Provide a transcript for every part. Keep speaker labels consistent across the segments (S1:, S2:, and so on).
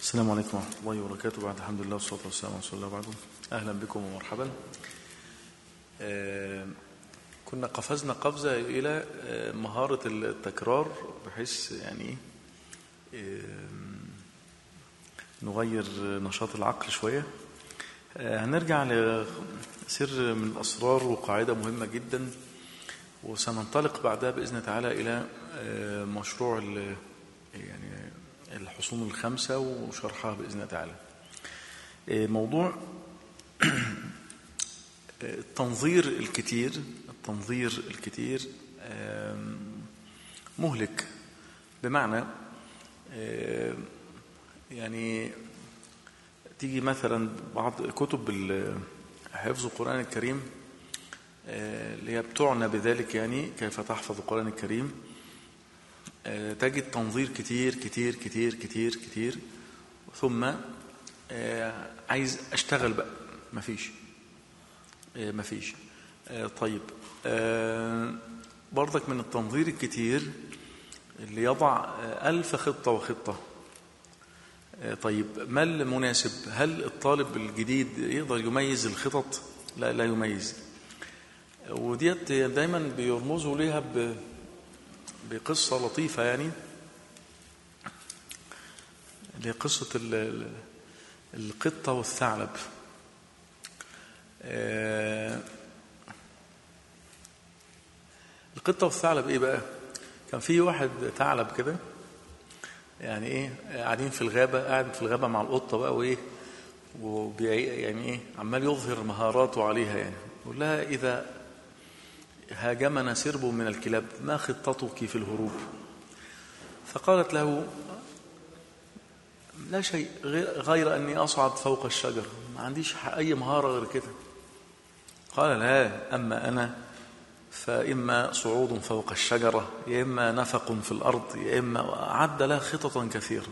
S1: السلام عليكم ورحمة الله وبركاته بعد الحمد لله والصلاة والسلام على رسول الله بعده أهلا بكم ومرحبا آه كنا قفزنا قفزة إلى آه مهارة التكرار بحيث يعني آه نغير نشاط العقل شوية هنرجع لسر من الأسرار وقاعدة مهمة جدا وسننطلق بعدها بإذن تعالى إلى مشروع يعني الحصون الخمسة وشرحها بإذن تعالى موضوع التنظير الكتير التنظير الكتير مهلك بمعنى يعني تيجي مثلا بعض كتب حفظ القرآن الكريم اللي هي بتعنى بذلك يعني كيف تحفظ القرآن الكريم تجد تنظير كتير كتير كتير كتير كتير ثم عايز اشتغل بقى مفيش مفيش طيب برضك من التنظير الكتير اللي يضع ألف خطة وخطة طيب ما المناسب هل الطالب الجديد يقدر يميز الخطط لا لا يميز وديت دايما بيرمزوا ليها ب بقصة لطيفة يعني اللي هي قصة القطة والثعلب القطة والثعلب ايه بقى كان في واحد ثعلب كده يعني ايه قاعدين في الغابة قاعد في الغابة مع القطة بقى وايه وبي يعني ايه عمال يظهر مهاراته عليها يعني يقول لها إذا هاجمنا سرب من الكلاب ما خطتك في الهروب فقالت له لا شيء غير أني أصعد فوق الشجر ما عنديش أي مهارة غير كده قال لا أما أنا فإما صعود فوق الشجرة يا إما نفق في الأرض يا إما أعد لها خططا كثيرة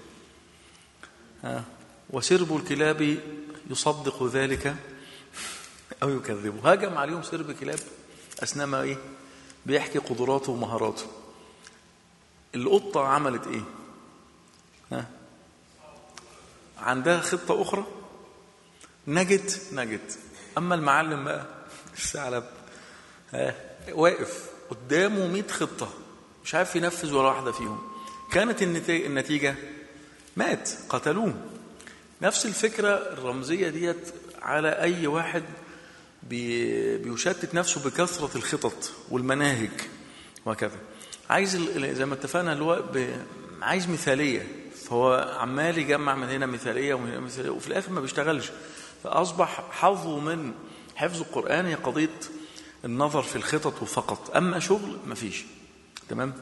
S1: وسرب الكلاب يصدق ذلك أو يكذبه هاجم عليهم سرب كلاب أثناء ما إيه بيحكي قدراته ومهاراته القطة عملت إيه ها عندها خطة أخرى نجت نجت أما المعلم بقى الثعلب ها واقف قدامه 100 خطة مش عارف ينفذ ولا واحدة فيهم كانت النتيجة مات قتلوه نفس الفكرة الرمزية ديت على أي واحد بيشتت نفسه بكثرة الخطط والمناهج وهكذا عايز زي ما اتفقنا اللي هو عايز مثالية فهو عمال يجمع من هنا مثالية ومن هنا مثالية وفي الآخر ما بيشتغلش فأصبح حظه من حفظ القرآن هي قضية النظر في الخطط فقط أما شغل ما فيش تمام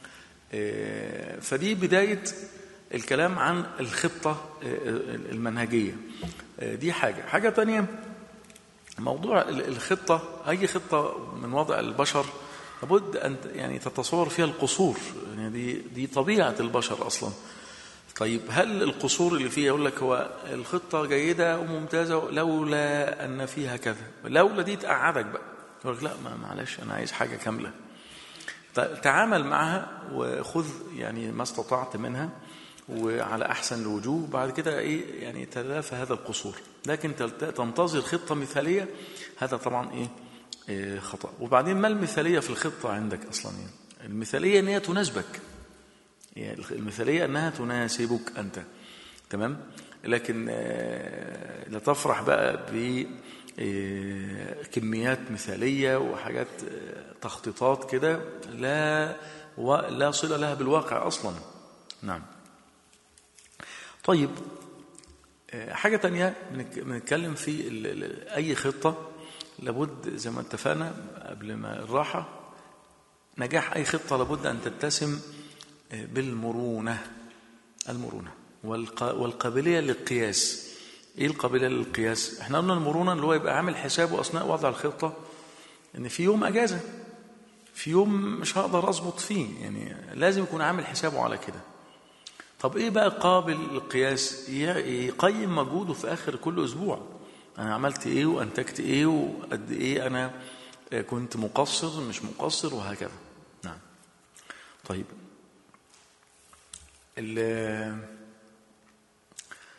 S1: فدي بداية الكلام عن الخطة المنهجية دي حاجة حاجة تانية موضوع الخطة أي خطة من وضع البشر لابد أن يعني تتصور فيها القصور يعني دي دي طبيعة البشر أصلا طيب هل القصور اللي فيها يقول لك هو الخطة جيدة وممتازة لولا أن فيها كذا لولا دي تقعدك بقى يقول لك لا ما معلش أنا عايز حاجة كاملة تعامل معها وخذ يعني ما استطعت منها وعلى أحسن الوجوه بعد كده إيه يعني تلافى هذا القصور لكن تنتظر خطة مثالية هذا طبعا إيه, إيه خطأ وبعدين ما المثالية في الخطة عندك أصلا يعني المثالية أن هي تناسبك يعني المثالية أنها تناسبك أنت تمام لكن لا تفرح بقى ب كميات مثالية وحاجات تخطيطات كده لا لا صلة لها بالواقع أصلا نعم طيب حاجة تانية بنتكلم في أي خطة لابد زي ما اتفقنا قبل ما الراحة نجاح أي خطة لابد أن تتسم بالمرونة المرونة والقابلية للقياس ايه القابلية للقياس احنا قلنا المرونة اللي هو يبقى عامل حسابه أثناء وضع الخطة ان في يوم أجازة في يوم مش هقدر أظبط فيه يعني لازم يكون عامل حسابه على كده طب ايه بقى قابل للقياس يقيم مجهوده في اخر كل اسبوع انا عملت ايه وانتجت ايه وقد ايه انا كنت مقصر مش مقصر وهكذا نعم طيب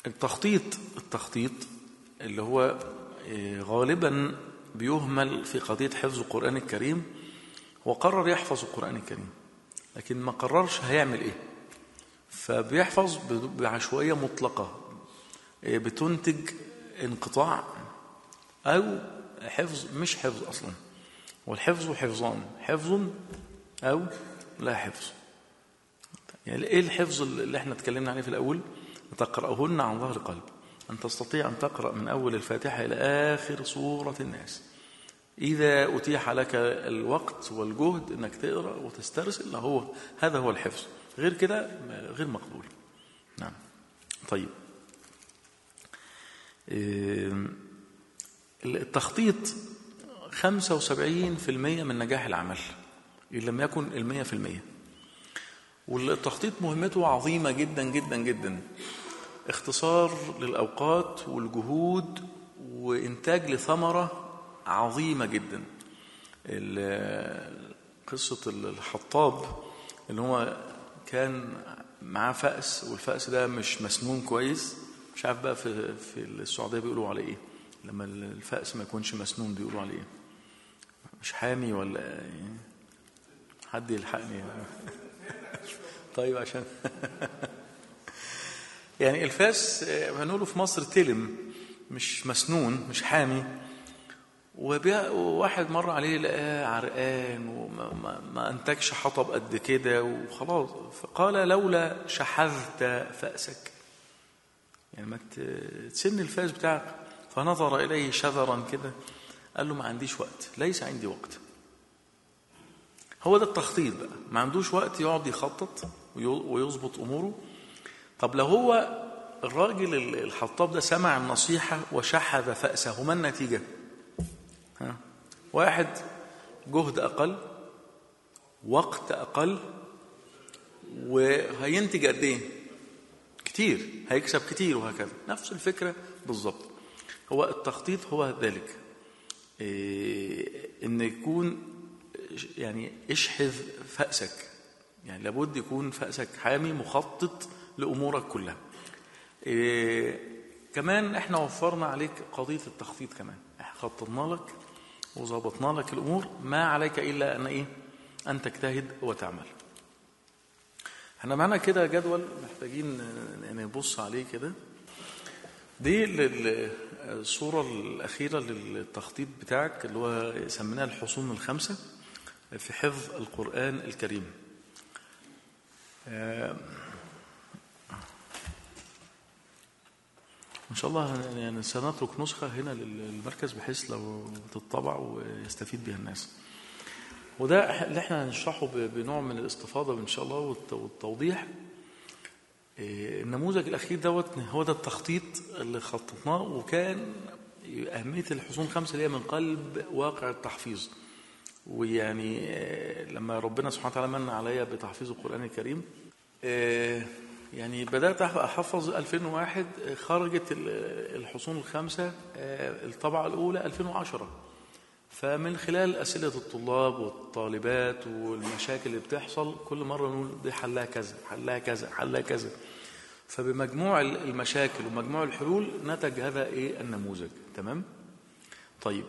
S1: التخطيط التخطيط اللي هو غالبا بيهمل في قضية حفظ القرآن الكريم هو قرر يحفظ القرآن الكريم لكن ما قررش هيعمل ايه فبيحفظ بعشوائية مطلقة بتنتج انقطاع أو حفظ مش حفظ أصلا والحفظ حفظان حفظ أو لا حفظ يعني ايه الحفظ اللي احنا اتكلمنا عليه في الأول تقرأهن عن ظهر قلب أن تستطيع أن تقرأ من أول الفاتحة إلى آخر سورة الناس إذا أتيح لك الوقت والجهد أنك تقرأ وتسترسل هو هذا هو الحفظ غير كده غير مقبول نعم طيب التخطيط 75% من نجاح العمل إن لم يكن المية في المية والتخطيط مهمته عظيمة جدا جدا جدا اختصار للأوقات والجهود وإنتاج لثمرة عظيمة جدا قصة الحطاب اللي هو كان معاه فأس والفأس ده مش مسنون كويس مش عارف بقى في, في السعودية بيقولوا عليه ايه لما الفأس ما يكونش مسنون بيقولوا عليه ايه مش حامي ولا ايه حد يلحقني طيب عشان يعني الفاس هنقوله في مصر تلم مش مسنون مش حامي وواحد مر عليه لقاه عرقان وما ما انتجش حطب قد كده وخلاص فقال لولا شحذت فأسك يعني ما تسن الفاس بتاعك فنظر إليه شذرا كده قال له ما عنديش وقت ليس عندي وقت هو ده التخطيط بقى ما عندوش وقت يقعد يخطط ويظبط أموره طب لو هو الراجل الحطاب ده سمع النصيحة وشحذ فأسه ما النتيجة ها؟ واحد جهد أقل وقت أقل وهينتج قد إيه كتير هيكسب كتير وهكذا نفس الفكرة بالظبط هو التخطيط هو ذلك إيه ان يكون يعني اشحذ فأسك يعني لابد يكون فأسك حامي مخطط لأمورك كلها إيه كمان احنا وفرنا عليك قضية التخطيط كمان احنا خططنا لك وظبطنا لك الأمور ما عليك إلا أن إيه أن تجتهد وتعمل احنا معنا كده جدول محتاجين نبص عليه كده دي الصورة الأخيرة للتخطيط بتاعك اللي هو سميناها الحصون الخمسة في حفظ القرآن الكريم إن شاء الله يعني سنترك نسخة هنا للمركز بحيث لو تطبع ويستفيد بها الناس وده اللي احنا هنشرحه بنوع من الاستفاضة إن شاء الله والتوضيح النموذج الأخير دوت هو ده التخطيط اللي خططناه وكان أهمية الحصون الخمسة اللي هي من قلب واقع التحفيظ ويعني لما ربنا سبحانه وتعالى من عليا بتحفيظ القرآن الكريم يعني بدأت أحفظ 2001 خرجت الحصون الخمسة الطبعة الأولى 2010 فمن خلال أسئلة الطلاب والطالبات والمشاكل اللي بتحصل كل مرة نقول دي حلها كذا حلها كذا حلها كذا فبمجموع المشاكل ومجموع الحلول نتج هذا إيه النموذج تمام طيب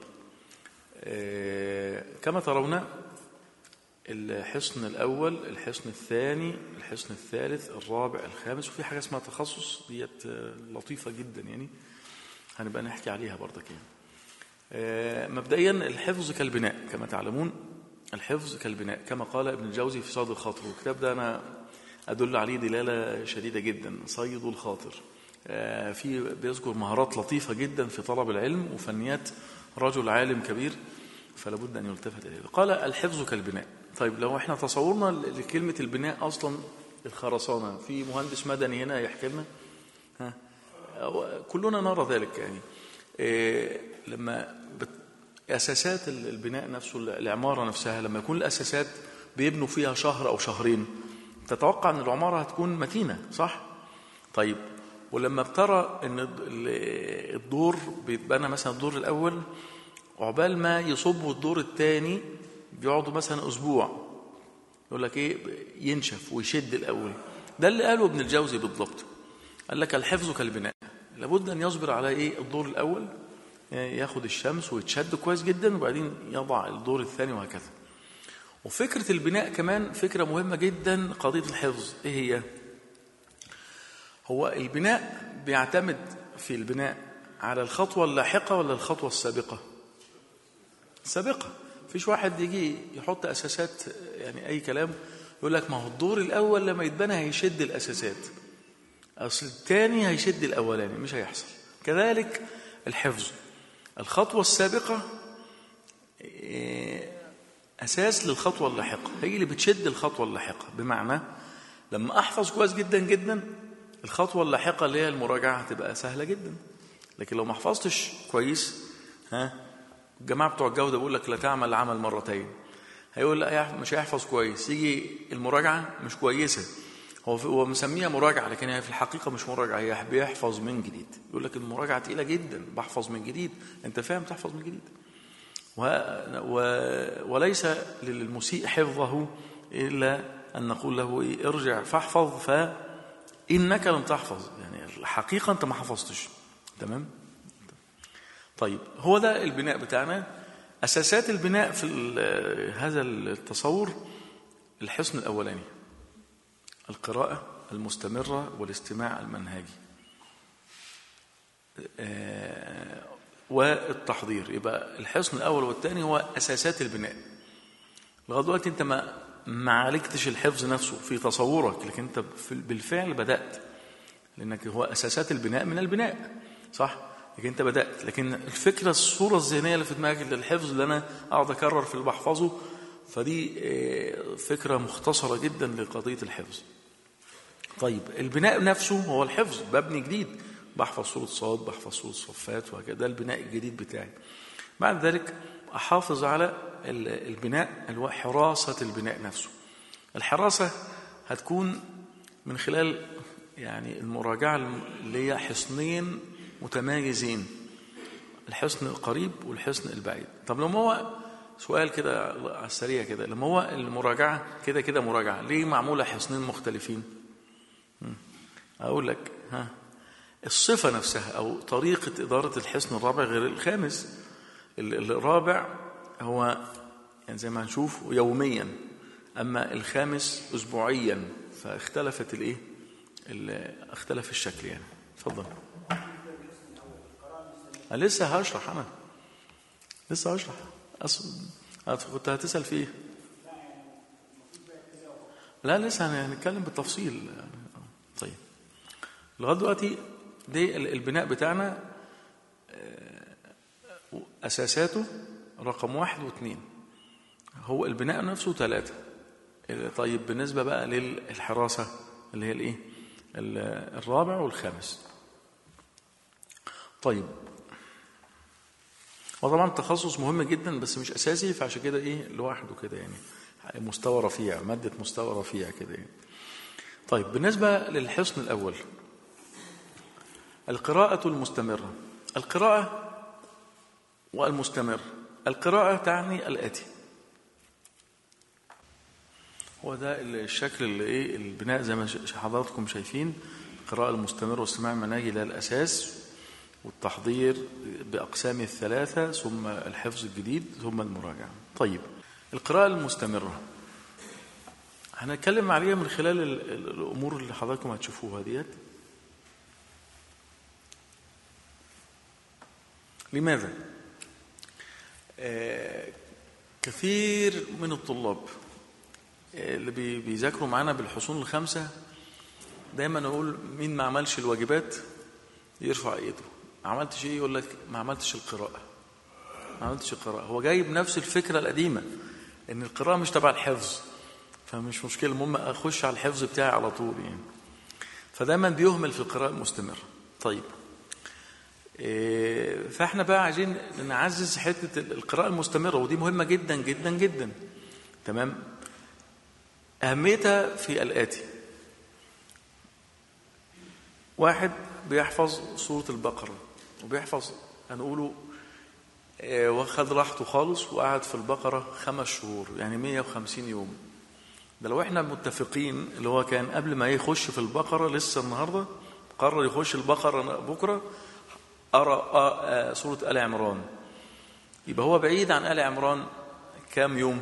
S1: آه كما ترون الحصن الأول الحصن الثاني الحصن الثالث الرابع الخامس وفي حاجة اسمها تخصص ديت لطيفة جدا يعني هنبقى نحكي عليها برضك يعني مبدئيا الحفظ كالبناء كما تعلمون الحفظ كالبناء كما قال ابن الجوزي في صيد الخاطر والكتاب ده أنا أدل عليه دلالة شديدة جدا صيد الخاطر في بيذكر مهارات لطيفة جدا في طلب العلم وفنيات رجل عالم كبير فلا بد أن يلتفت إليه قال الحفظ كالبناء طيب لو احنا تصورنا لكلمة البناء أصلا الخرسانة في مهندس مدني هنا يحكي لنا ها كلنا نرى ذلك يعني إيه لما بت... أساسات البناء نفسه العمارة نفسها لما يكون الأساسات بيبنوا فيها شهر أو شهرين تتوقع أن العمارة هتكون متينة صح؟ طيب ولما بترى أن الدور بيتبنى مثلا الدور الأول عقبال ما يصبوا الدور الثاني بيقعدوا مثلا أسبوع يقول لك إيه ينشف ويشد الأول ده اللي قاله ابن الجوزي بالضبط قال لك الحفظ كالبناء لابد ان يصبر على ايه الدور الاول ياخد الشمس ويتشد كويس جدا وبعدين يضع الدور الثاني وهكذا وفكره البناء كمان فكره مهمه جدا قضيه الحفظ ايه هي هو البناء بيعتمد في البناء على الخطوه اللاحقه ولا الخطوه السابقه السابقه فيش واحد يجي يحط اساسات يعني اي كلام يقول لك ما هو الدور الاول لما يتبنى هيشد الاساسات اصل الثاني هيشد الاولاني مش هيحصل كذلك الحفظ الخطوه السابقه اساس للخطوه اللاحقه هي اللي بتشد الخطوه اللاحقه بمعنى لما احفظ كويس جدا جدا الخطوه اللاحقه اللي هي المراجعه هتبقى سهله جدا لكن لو ما حفظتش كويس ها الجماعه بتوع الجوده بيقول لك لا تعمل العمل مرتين هيقول لا مش هيحفظ كويس يجي المراجعه مش كويسه هو هو مسميها مراجعه لكن هي في الحقيقه مش مراجعه هي بيحفظ من جديد يقول لك المراجعه تقيله جدا بحفظ من جديد انت فاهم تحفظ من جديد و و وليس للمسيء حفظه الا ان نقول له إيه ارجع فاحفظ فانك لم تحفظ يعني الحقيقه انت ما حفظتش تمام طيب هو ده البناء بتاعنا اساسات البناء في هذا التصور الحصن الاولاني القراءه المستمره والاستماع المنهجي والتحضير يبقى الحصن الاول والثاني هو اساسات البناء لغايه دلوقتي انت ما ما عالجتش الحفظ نفسه في تصورك لكن انت بالفعل بدات لانك هو اساسات البناء من البناء صح لكن انت بدات لكن الفكره الصوره الذهنيه اللي في دماغك للحفظ اللي انا اقعد اكرر في اللي بحفظه فدي فكره مختصره جدا لقضيه الحفظ طيب البناء نفسه هو الحفظ ببني جديد بحفظ سورة صاد بحفظ سورة صفات وهكذا ده البناء الجديد بتاعي بعد ذلك أحافظ على البناء اللي هو حراسة البناء نفسه الحراسة هتكون من خلال يعني المراجعة اللي هي حصنين متمايزين الحصن القريب والحصن البعيد طب لما هو سؤال كده على السريع كده لما هو المراجعة كده كده مراجعة ليه معمولة حصنين مختلفين أقول لك ها الصفة نفسها أو طريقة إدارة الحصن الرابع غير الخامس الرابع هو يعني زي ما هنشوف يوميا أما الخامس أسبوعيا فاختلفت الإيه؟ اختلف الشكل يعني اتفضل أنا لسه هشرح أنا لسه هشرح أصل كنت هتسأل في إيه؟ لا لسه هنتكلم بالتفصيل يعني. طيب لغايه دلوقتي دي البناء بتاعنا أساساته رقم واحد واثنين هو البناء نفسه ثلاثة طيب بالنسبة بقى للحراسة اللي هي الإيه؟ الرابع والخامس طيب وطبعا التخصص مهم جدا بس مش أساسي فعشان كده إيه لوحده كده يعني مستوى رفيع مادة مستوى رفيع كده يعني طيب بالنسبة للحصن الأول القراءة المستمرة القراءة والمستمر القراءة تعني الآتي هو ده الشكل اللي ايه البناء زي ما حضراتكم شايفين القراءة المستمرة واستماع المناهج ده الأساس والتحضير بأقسامه الثلاثة ثم الحفظ الجديد ثم المراجعة طيب القراءة المستمرة هنتكلم عليها من خلال الأمور اللي حضراتكم هتشوفوها ديت لماذا؟ آه كثير من الطلاب اللي بيذاكروا معانا بالحصون الخمسة دايما أقول مين ما عملش الواجبات يرفع ايده ما عملتش ايه يقول لك ما عملتش القراءة ما عملتش القراءة هو جايب نفس الفكرة القديمة ان القراءة مش تبع الحفظ فمش مشكلة المهم اخش على الحفظ بتاعي على طول يعني فدايما بيهمل في القراءة المستمرة طيب إيه فاحنا بقى عايزين نعزز حتة القراءة المستمرة ودي مهمة جدا جدا جدا تمام أهميتها في الآتي واحد بيحفظ سورة البقرة وبيحفظ هنقوله إيه واخد راحته خالص وقعد في البقرة خمس شهور يعني 150 يوم ده لو احنا متفقين اللي هو كان قبل ما يخش في البقرة لسه النهاردة قرر يخش البقرة بكرة أرى سورة آل عمران يبقى هو بعيد عن آل عمران كام يوم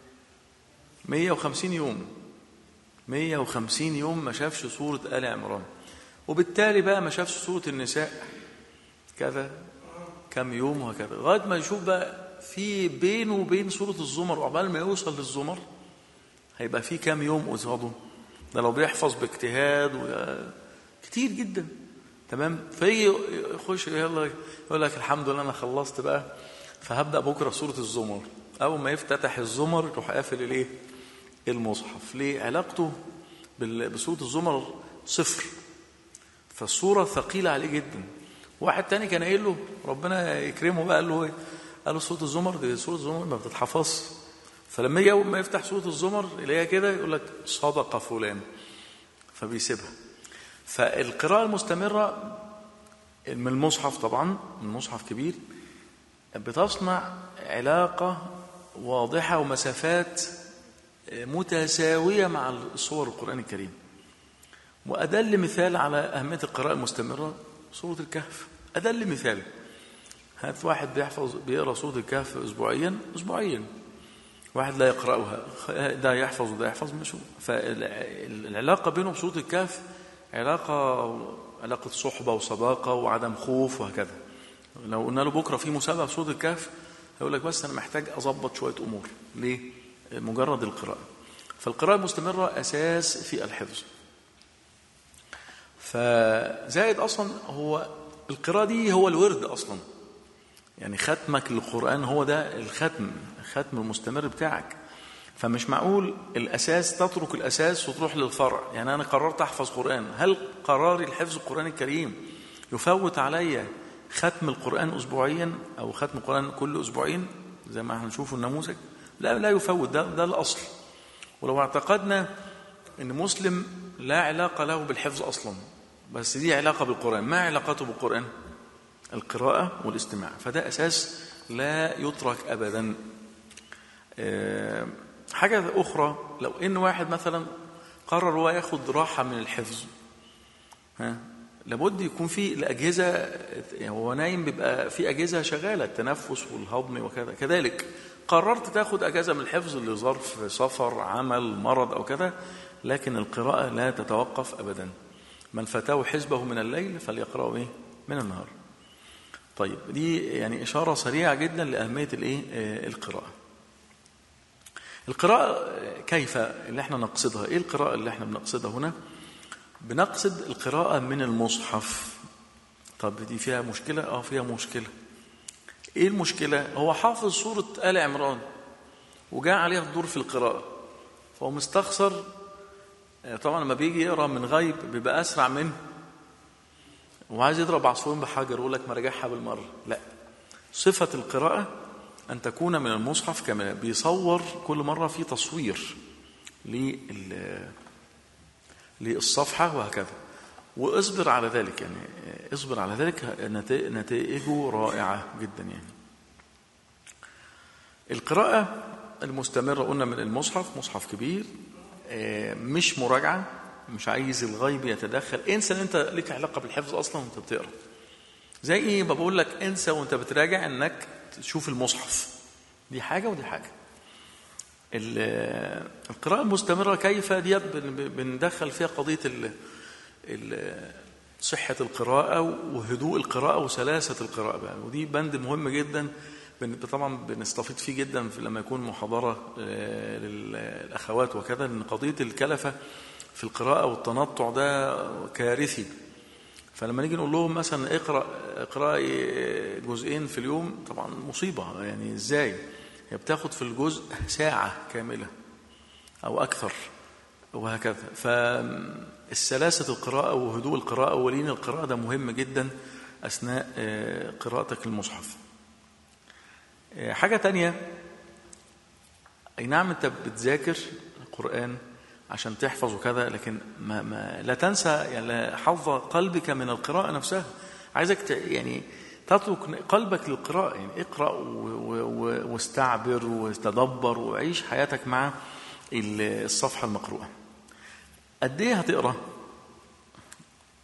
S1: 150 يوم 150 يوم ما شافش سورة آل عمران وبالتالي بقى ما شافش سورة النساء كذا كم يوم وهكذا لغاية ما يشوف بقى في بينه وبين سورة الزمر وعقبال ما يوصل للزمر هيبقى في كام يوم قصاده ده لو بيحفظ باجتهاد و... كتير جدا تمام في يخش يلا يقول لك الحمد لله انا خلصت بقى فهبدا بكره سوره الزمر اول ما يفتتح الزمر يروح قافل الايه المصحف ليه علاقته بسوره الزمر صفر فالصوره ثقيله عليه جدا واحد تاني كان قايل له ربنا يكرمه بقى قال له ايه قال له سوره الزمر دي سوره الزمر ما بتتحفظش فلما يجي اول ما يفتح سوره الزمر يلاقيها كده يقول لك صدق فلان فبيسيبها فالقراءة المستمرة من المصحف طبعا من مصحف كبير بتصنع علاقة واضحة ومسافات متساوية مع صور القرآن الكريم وأدل مثال على أهمية القراءة المستمرة سورة الكهف أدل مثال هات واحد بيحفظ بيقرأ سورة الكهف أسبوعيا أسبوعيا واحد لا يقرأها ده يحفظ وده يحفظ مش فالعلاقة بينهم سورة الكهف علاقة علاقة صحبة وصداقة وعدم خوف وهكذا لو قلنا له بكرة في مسابقة في سورة الكهف هيقول لك بس أنا محتاج أظبط شوية أمور ليه؟ مجرد القراءة فالقراءة المستمرة أساس في الحفظ فزائد أصلا هو القراءة دي هو الورد أصلا يعني ختمك للقرآن هو ده الختم الختم المستمر بتاعك فمش معقول الأساس تترك الأساس وتروح للفرع يعني أنا قررت أحفظ قرآن هل قراري الحفظ القرآن الكريم يفوت علي ختم القرآن أسبوعيا أو ختم القرآن كل أسبوعين زي ما احنا نشوف النموذج لا لا يفوت ده, ده الأصل ولو اعتقدنا أن مسلم لا علاقة له بالحفظ أصلا بس دي علاقة بالقرآن ما علاقته بالقرآن القراءة والاستماع فده أساس لا يترك أبدا أه حاجة أخرى لو إن واحد مثلا قرر هو ياخد راحة من الحفظ ها لابد يكون في الأجهزة يعني هو نايم بيبقى في أجهزة شغالة التنفس والهضم وكذا كذلك قررت تاخد أجازة من الحفظ لظرف سفر عمل مرض أو كذا لكن القراءة لا تتوقف أبدا من فتاه حزبه من الليل فليقرأه إيه من النهار طيب دي يعني إشارة سريعة جدا لأهمية الإيه القراءة القراءة كيف اللي احنا نقصدها ايه القراءة اللي احنا بنقصدها هنا بنقصد القراءة من المصحف طب دي فيها مشكلة اه فيها مشكلة ايه المشكلة هو حافظ سورة آل عمران وجاء عليها الدور في القراءة فهو مستخسر طبعا لما بيجي يقرا من غيب بيبقى اسرع منه وعايز يضرب عصفورين بحجر يقول لك ما راجعها بالمره لا صفه القراءه أن تكون من المصحف كما بيصور كل مرة في تصوير للصفحة وهكذا واصبر على ذلك يعني اصبر على ذلك نتائجه رائعة جدا يعني القراءة المستمرة قلنا من المصحف مصحف كبير مش مراجعة مش عايز الغيب يتدخل انسى ان انت لك علاقة بالحفظ اصلا وانت بتقرا زي ايه بقول لك انسى وانت بتراجع انك تشوف المصحف دي حاجة ودي حاجة القراءة المستمرة كيف ديت بندخل فيها قضية ال ال صحة القراءة وهدوء القراءة وسلاسة القراءة بقى ودي بند مهم جدا طبعا بنستفيد فيه جدا في لما يكون محاضرة للأخوات وكذا إن قضية الكلفة في القراءة والتنطع ده كارثي فلما نيجي نقول لهم مثلا اقرا اقرا جزئين في اليوم طبعا مصيبه يعني ازاي هي بتاخد في الجزء ساعه كامله او اكثر وهكذا فالسلاسه القراءه وهدوء القراءه ولين القراءه ده مهم جدا اثناء قراءتك المصحف حاجه تانية اي نعم انت بتذاكر القران عشان تحفظ وكذا لكن ما ما لا تنسى يعني حظ قلبك من القراءة نفسها عايزك يعني تترك قلبك للقراءة يعني اقرأ واستعبر وتدبر وعيش حياتك مع الصفحة المقروءة قد ايه هتقرا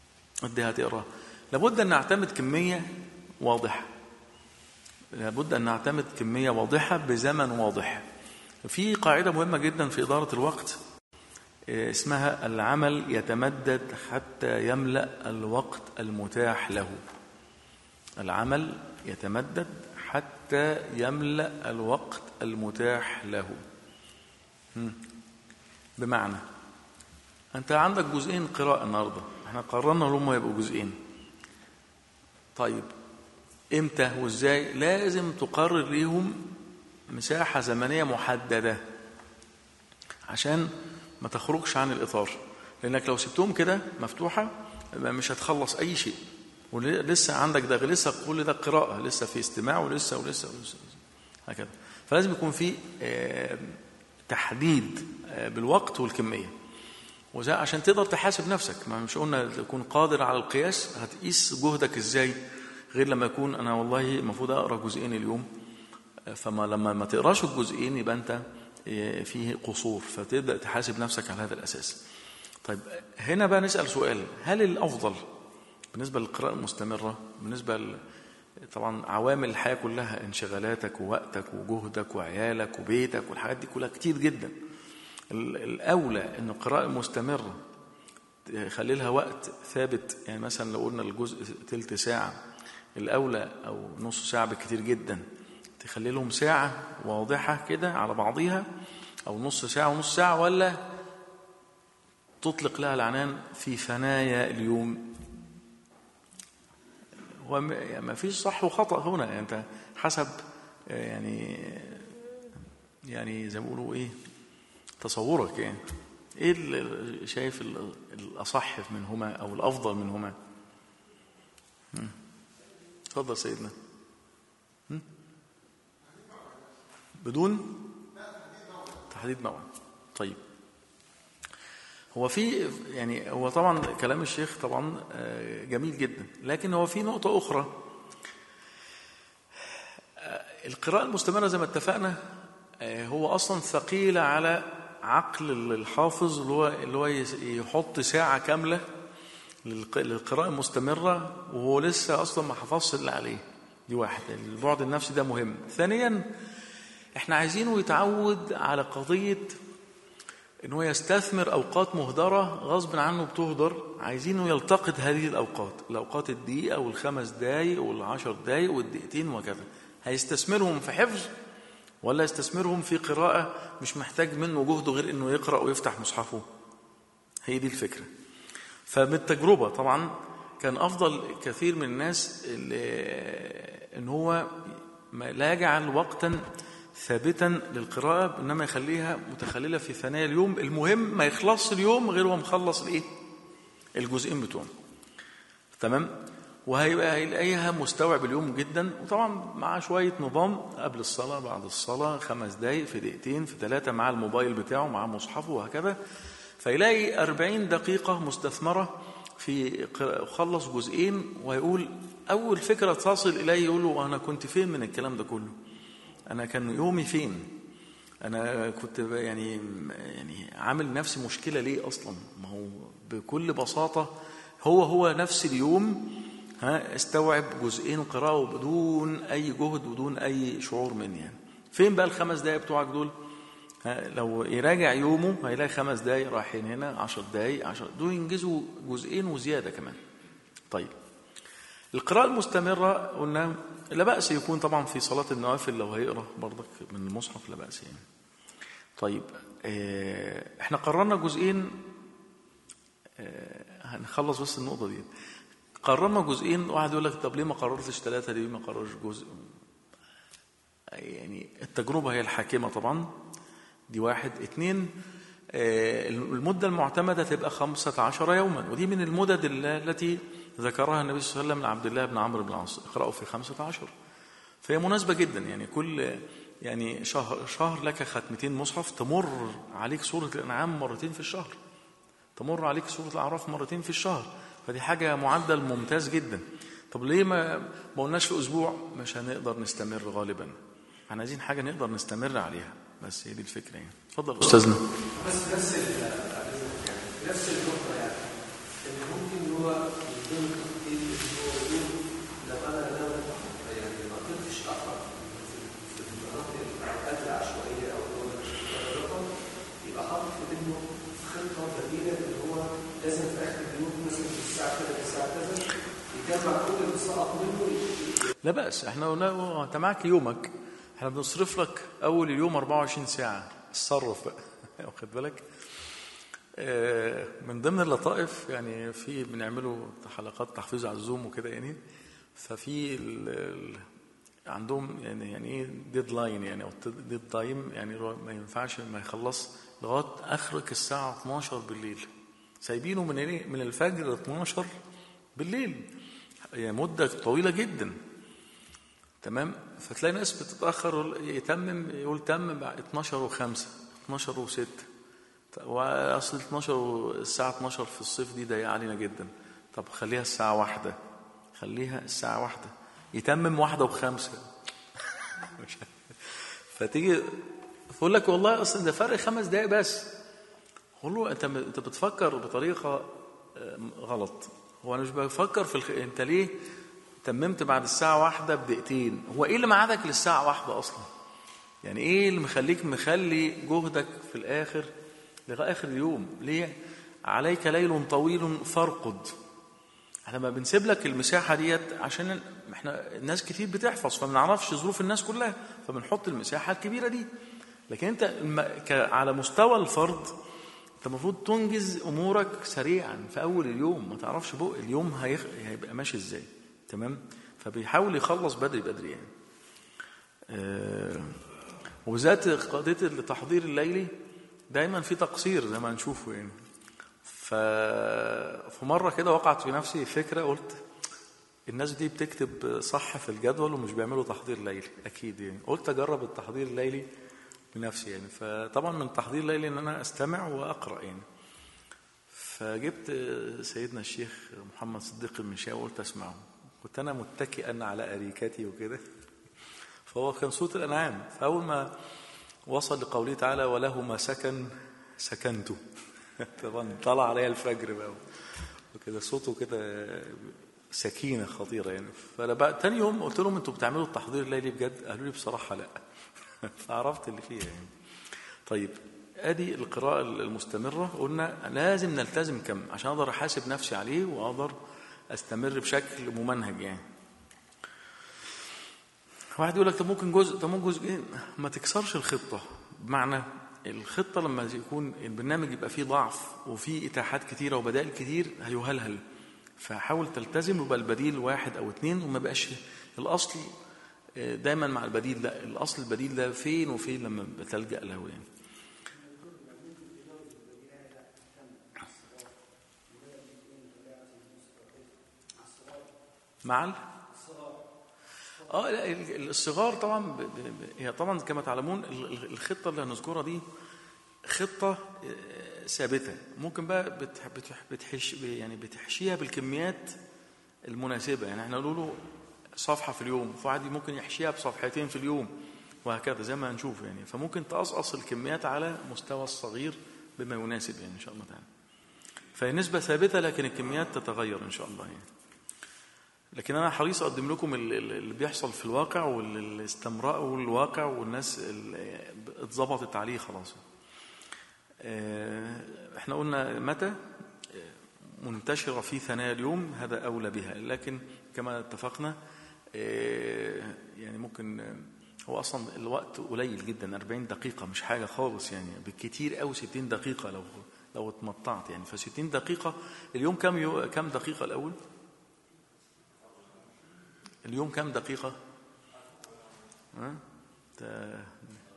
S1: اديها تقرا لابد ان نعتمد كميه واضحه لابد ان نعتمد كميه واضحه بزمن واضح في قاعده مهمه جدا في اداره الوقت آه، اسمها العمل يتمدد حتى يملا الوقت المتاح له العمل يتمدد حتى يملا الوقت المتاح له مم. بمعنى انت عندك جزئين قراءه النهارده احنا قررنا ان هم يبقوا جزئين طيب امتى وازاي لازم تقرر ليهم مساحه زمنيه محدده عشان ما تخرجش عن الاطار لانك لو سبتهم كده مفتوحه يبقى مش هتخلص اي شيء ولسه عندك ده لسه كل ده قراءه لسه في استماع ولسه ولسه ولسه هكذا فلازم يكون في آه، تحديد آه، بالوقت والكميه وزي عشان تقدر تحاسب نفسك ما مش قلنا تكون قادر على القياس هتقيس جهدك ازاي غير لما يكون انا والله المفروض اقرا جزئين اليوم فما لما ما تقراش الجزئين يبقى انت آه، فيه قصور فتبدا تحاسب نفسك على هذا الاساس طيب هنا بقى نسال سؤال هل الافضل بالنسبه للقراءه المستمره بالنسبه ل... طبعا عوامل الحياه كلها انشغالاتك ووقتك وجهدك وعيالك وبيتك والحاجات دي كلها كتير جدا ال- الاولى ان القراءه المستمره خلي لها وقت ثابت يعني مثلا لو قلنا الجزء تلت ساعه الاولى او نص ساعه بالكتير جدا تخلي لهم ساعه واضحه كده على بعضيها او نص ساعه ونص ساعه ولا تطلق لها العنان في ثنايا اليوم هو م- يعني ما فيش صح وخطأ هنا يعني انت حسب آه، يعني يعني زي ما بيقولوا ايه تصورك يعني ايه اللي شايف ال- الاصح منهما او الافضل منهما مم. اتفضل سيدنا مم. بدون تحديد موعد طيب هو في يعني هو طبعا كلام الشيخ طبعا آه، جميل جدا لكن هو في نقطة أخرى آه، القراءة المستمرة زي ما اتفقنا آه، هو أصلا ثقيلة على عقل الحافظ اللي هو اللي هو يس- يحط ساعة كاملة للق- للقراءة المستمرة وهو لسه أصلا ما حفظش اللي عليه دي واحد البعد النفسي ده مهم ثانيا احنا عايزينه يتعود على قضية ان هو يستثمر اوقات مهدره غصب عنه بتهدر عايزينه يلتقط هذه الاوقات الاوقات الدقيقه والخمس دقائق والعشر دقائق والدقيقتين وكذا هيستثمرهم في حفظ ولا يستثمرهم في قراءه مش محتاج منه جهده غير انه يقرا ويفتح مصحفه هي دي الفكره فبالتجربه طبعا كان افضل كثير من الناس اللي ان هو ما لا يجعل وقتا ثابتا للقراءة إنما يخليها متخللة في ثنايا اليوم المهم ما يخلصش اليوم غير هو مخلص الإيه؟ الجزئين بتوعه تمام؟ وهيبقى هيلاقيها مستوعب اليوم جدا وطبعا مع شوية نظام قبل الصلاة بعد الصلاة خمس دقايق في دقيقتين في ثلاثة مع الموبايل بتاعه مع مصحفه وهكذا فيلاقي أربعين دقيقة مستثمرة في قراءة- خلص جزئين ويقول أول فكرة تصل إليه يقول له أنا كنت فين من الكلام ده كله انا كان يومي فين انا كنت ب- يعني يعني عامل نفسي مشكله ليه اصلا ما هو بكل بساطه هو هو نفس اليوم ها استوعب جزئين قراءه بدون اي جهد بدون اي شعور مني يعني فين بقى الخمس دقايق بتوعك دول ها لو يراجع يومه هيلاقي خمس دقايق رايحين هنا عشر دقايق عشر دول ينجزوا جزئين وزياده كمان طيب القراءة المستمرة قلنا لا بأس يكون طبعا في صلاة النوافل لو هيقرأ برضك من المصحف لا بأس يعني. طيب آه، احنا قررنا جزئين آه، هنخلص بس النقطة دي قررنا جزئين واحد يقول لك طب ليه ما قررتش ثلاثة ليه ما قررش جزء يعني التجربة هي الحاكمة طبعا دي واحد اتنين آه، المدة المعتمدة تبقى خمسة عشر يوما ودي من المدد ال- التي ذكرها النبي صلى الله عليه وسلم لعبد الله بن عمرو بن العاص اقرأوا في خمسة عشر فهي مناسبة جدا يعني كل يعني شهر شهر لك ختمتين مصحف تمر عليك سورة الأنعام مرتين في الشهر تمر عليك سورة الأعراف مرتين في الشهر فدي حاجة معدل ممتاز جدا طب ليه ما ما قلناش في أسبوع مش هنقدر نستمر غالبا احنا عايزين حاجة نقدر نستمر عليها بس هي دي الفكرة يعني اتفضل أستاذنا
S2: بس نفس ال- نفس النقطة يعني ان ممكن هو من ضمن التخطيط اللي هو يقول لو انا لو يعني ما قدرتش اقرا في في المناطق الاوقات العشوائيه او اللي هو الرقم يبقى حاطط في ذهنه خطه بديله اللي هو لازم في اخر اليوم مثلا في الساعه كذا الساعه كذا يجمع كل اللي سقط منه
S1: لا بأس احنا قلنا انت معاك يومك احنا بنصرف لك اول اليوم 24 ساعة اتصرف بقى واخد بالك آه، من ضمن اللطائف يعني في بنعمله حلقات تحفيظ على الزوم وكده يعني ففي ال- ال- عندهم يعني يعني ايه ديدلاين يعني او ديد تايم يعني هو ما ينفعش ما يخلص لغايه اخرك الساعه 12 بالليل سايبينه من ايه من الفجر 12 بالليل يعني مده طويله جدا تمام فتلاقي ناس بتتاخر يتمم يقول تم بعد 12 و5 12 و6 واصل 12 و- الساعه 12 في الصيف دي ضيقه علينا جدا طب خليها الساعه واحدة خليها الساعه واحدة يتمم واحدة وخمسة مش عارف. فتيجي تقول لك والله اصل ده فرق خمس دقايق بس قول له انت انت بتفكر بطريقه آه، غلط هو انا مش بفكر في الخ... انت ليه تممت بعد الساعه واحدة بدقيقتين هو ايه اللي معادك للساعه واحدة اصلا يعني ايه اللي مخليك مخلي جهدك في الاخر لغايه اخر اليوم ليه عليك ليل طويل فارقد احنا ما بنسيب لك المساحه ديت عشان احنا الناس كتير بتحفظ فما نعرفش ظروف الناس كلها فبنحط المساحه الكبيره دي لكن انت الم- ك- على مستوى الفرد انت المفروض تنجز امورك سريعا في اول اليوم ما تعرفش بق اليوم هيخ... هيبقى ماشي ازاي تمام فبيحاول يخلص بدري بدري يعني آه، وبالذات قضيه التحضير الليلي دايما في تقصير زي ما هنشوفه يعني ف في مره كده وقعت في نفسي فكره قلت الناس دي بتكتب صح في الجدول ومش بيعملوا تحضير ليلي اكيد يعني قلت اجرب التحضير الليلي بنفسي يعني فطبعا من التحضير الليلي ان انا استمع واقرا يعني فجبت سيدنا الشيخ محمد صديق المشاوي وقلت اسمعه كنت انا متكئا على اريكتي وكده فهو كان صوت الانعام فاول ما وصل لقوله تعالى وله ما سكن سكنت طبعا طلع عليا الفجر بقى وكده صوته كده سكينه خطيره يعني فانا بقى تاني يوم قلت لهم انتوا بتعملوا التحضير الليلي بجد قالوا لي بصراحه لا فعرفت اللي فيها يعني طيب ادي القراءة المستمرة قلنا لازم نلتزم كم عشان اقدر احاسب نفسي عليه واقدر استمر بشكل ممنهج يعني واحد يقول لك طب ممكن جزء طب ممكن جزئين ما تكسرش الخطة بمعنى الخطة لما يكون البرنامج يبقى فيه ضعف وفيه إتاحات كتيرة وبدائل كتير هيهلهل فحاول تلتزم ويبقى البديل واحد أو اتنين وما بقاش الأصل دايما مع البديل ده الأصل البديل ده فين وفين لما بتلجأ له يعني مع ال... اه لا ال- الصغار طبعا ب... ب... ب- هي طبعا كما تعلمون ال- ال- الخطه اللي هنذكرها دي خطه آه، ثابته ممكن بقى بتح... بتح... بتحش يعني بتحشيها بالكميات المناسبه يعني احنا نقول له صفحه في اليوم فواحد ممكن يحشيها بصفحتين في اليوم وهكذا زي ما هنشوف يعني فممكن تقصقص الكميات على مستوى الصغير بما يناسب يعني ان شاء الله تعالى فهي نسبه ثابته لكن الكميات تتغير ان شاء الله يعني لكن انا حريص اقدم لكم ال- ال- اللي بيحصل في الواقع واللي استمرأوا الواقع والناس ال- اتظبطت عليه خلاص آه، احنا قلنا متى آه، منتشرة في ثنايا اليوم هذا أولى بها لكن كما اتفقنا آه، يعني ممكن آه، هو أصلا الوقت قليل جدا 40 دقيقة مش حاجة خالص يعني بالكتير أو 60 دقيقة لو لو اتمطعت يعني ف 60 دقيقة اليوم كم يو كم دقيقة الأول؟ اليوم كم دقيقة؟ ها؟ تا-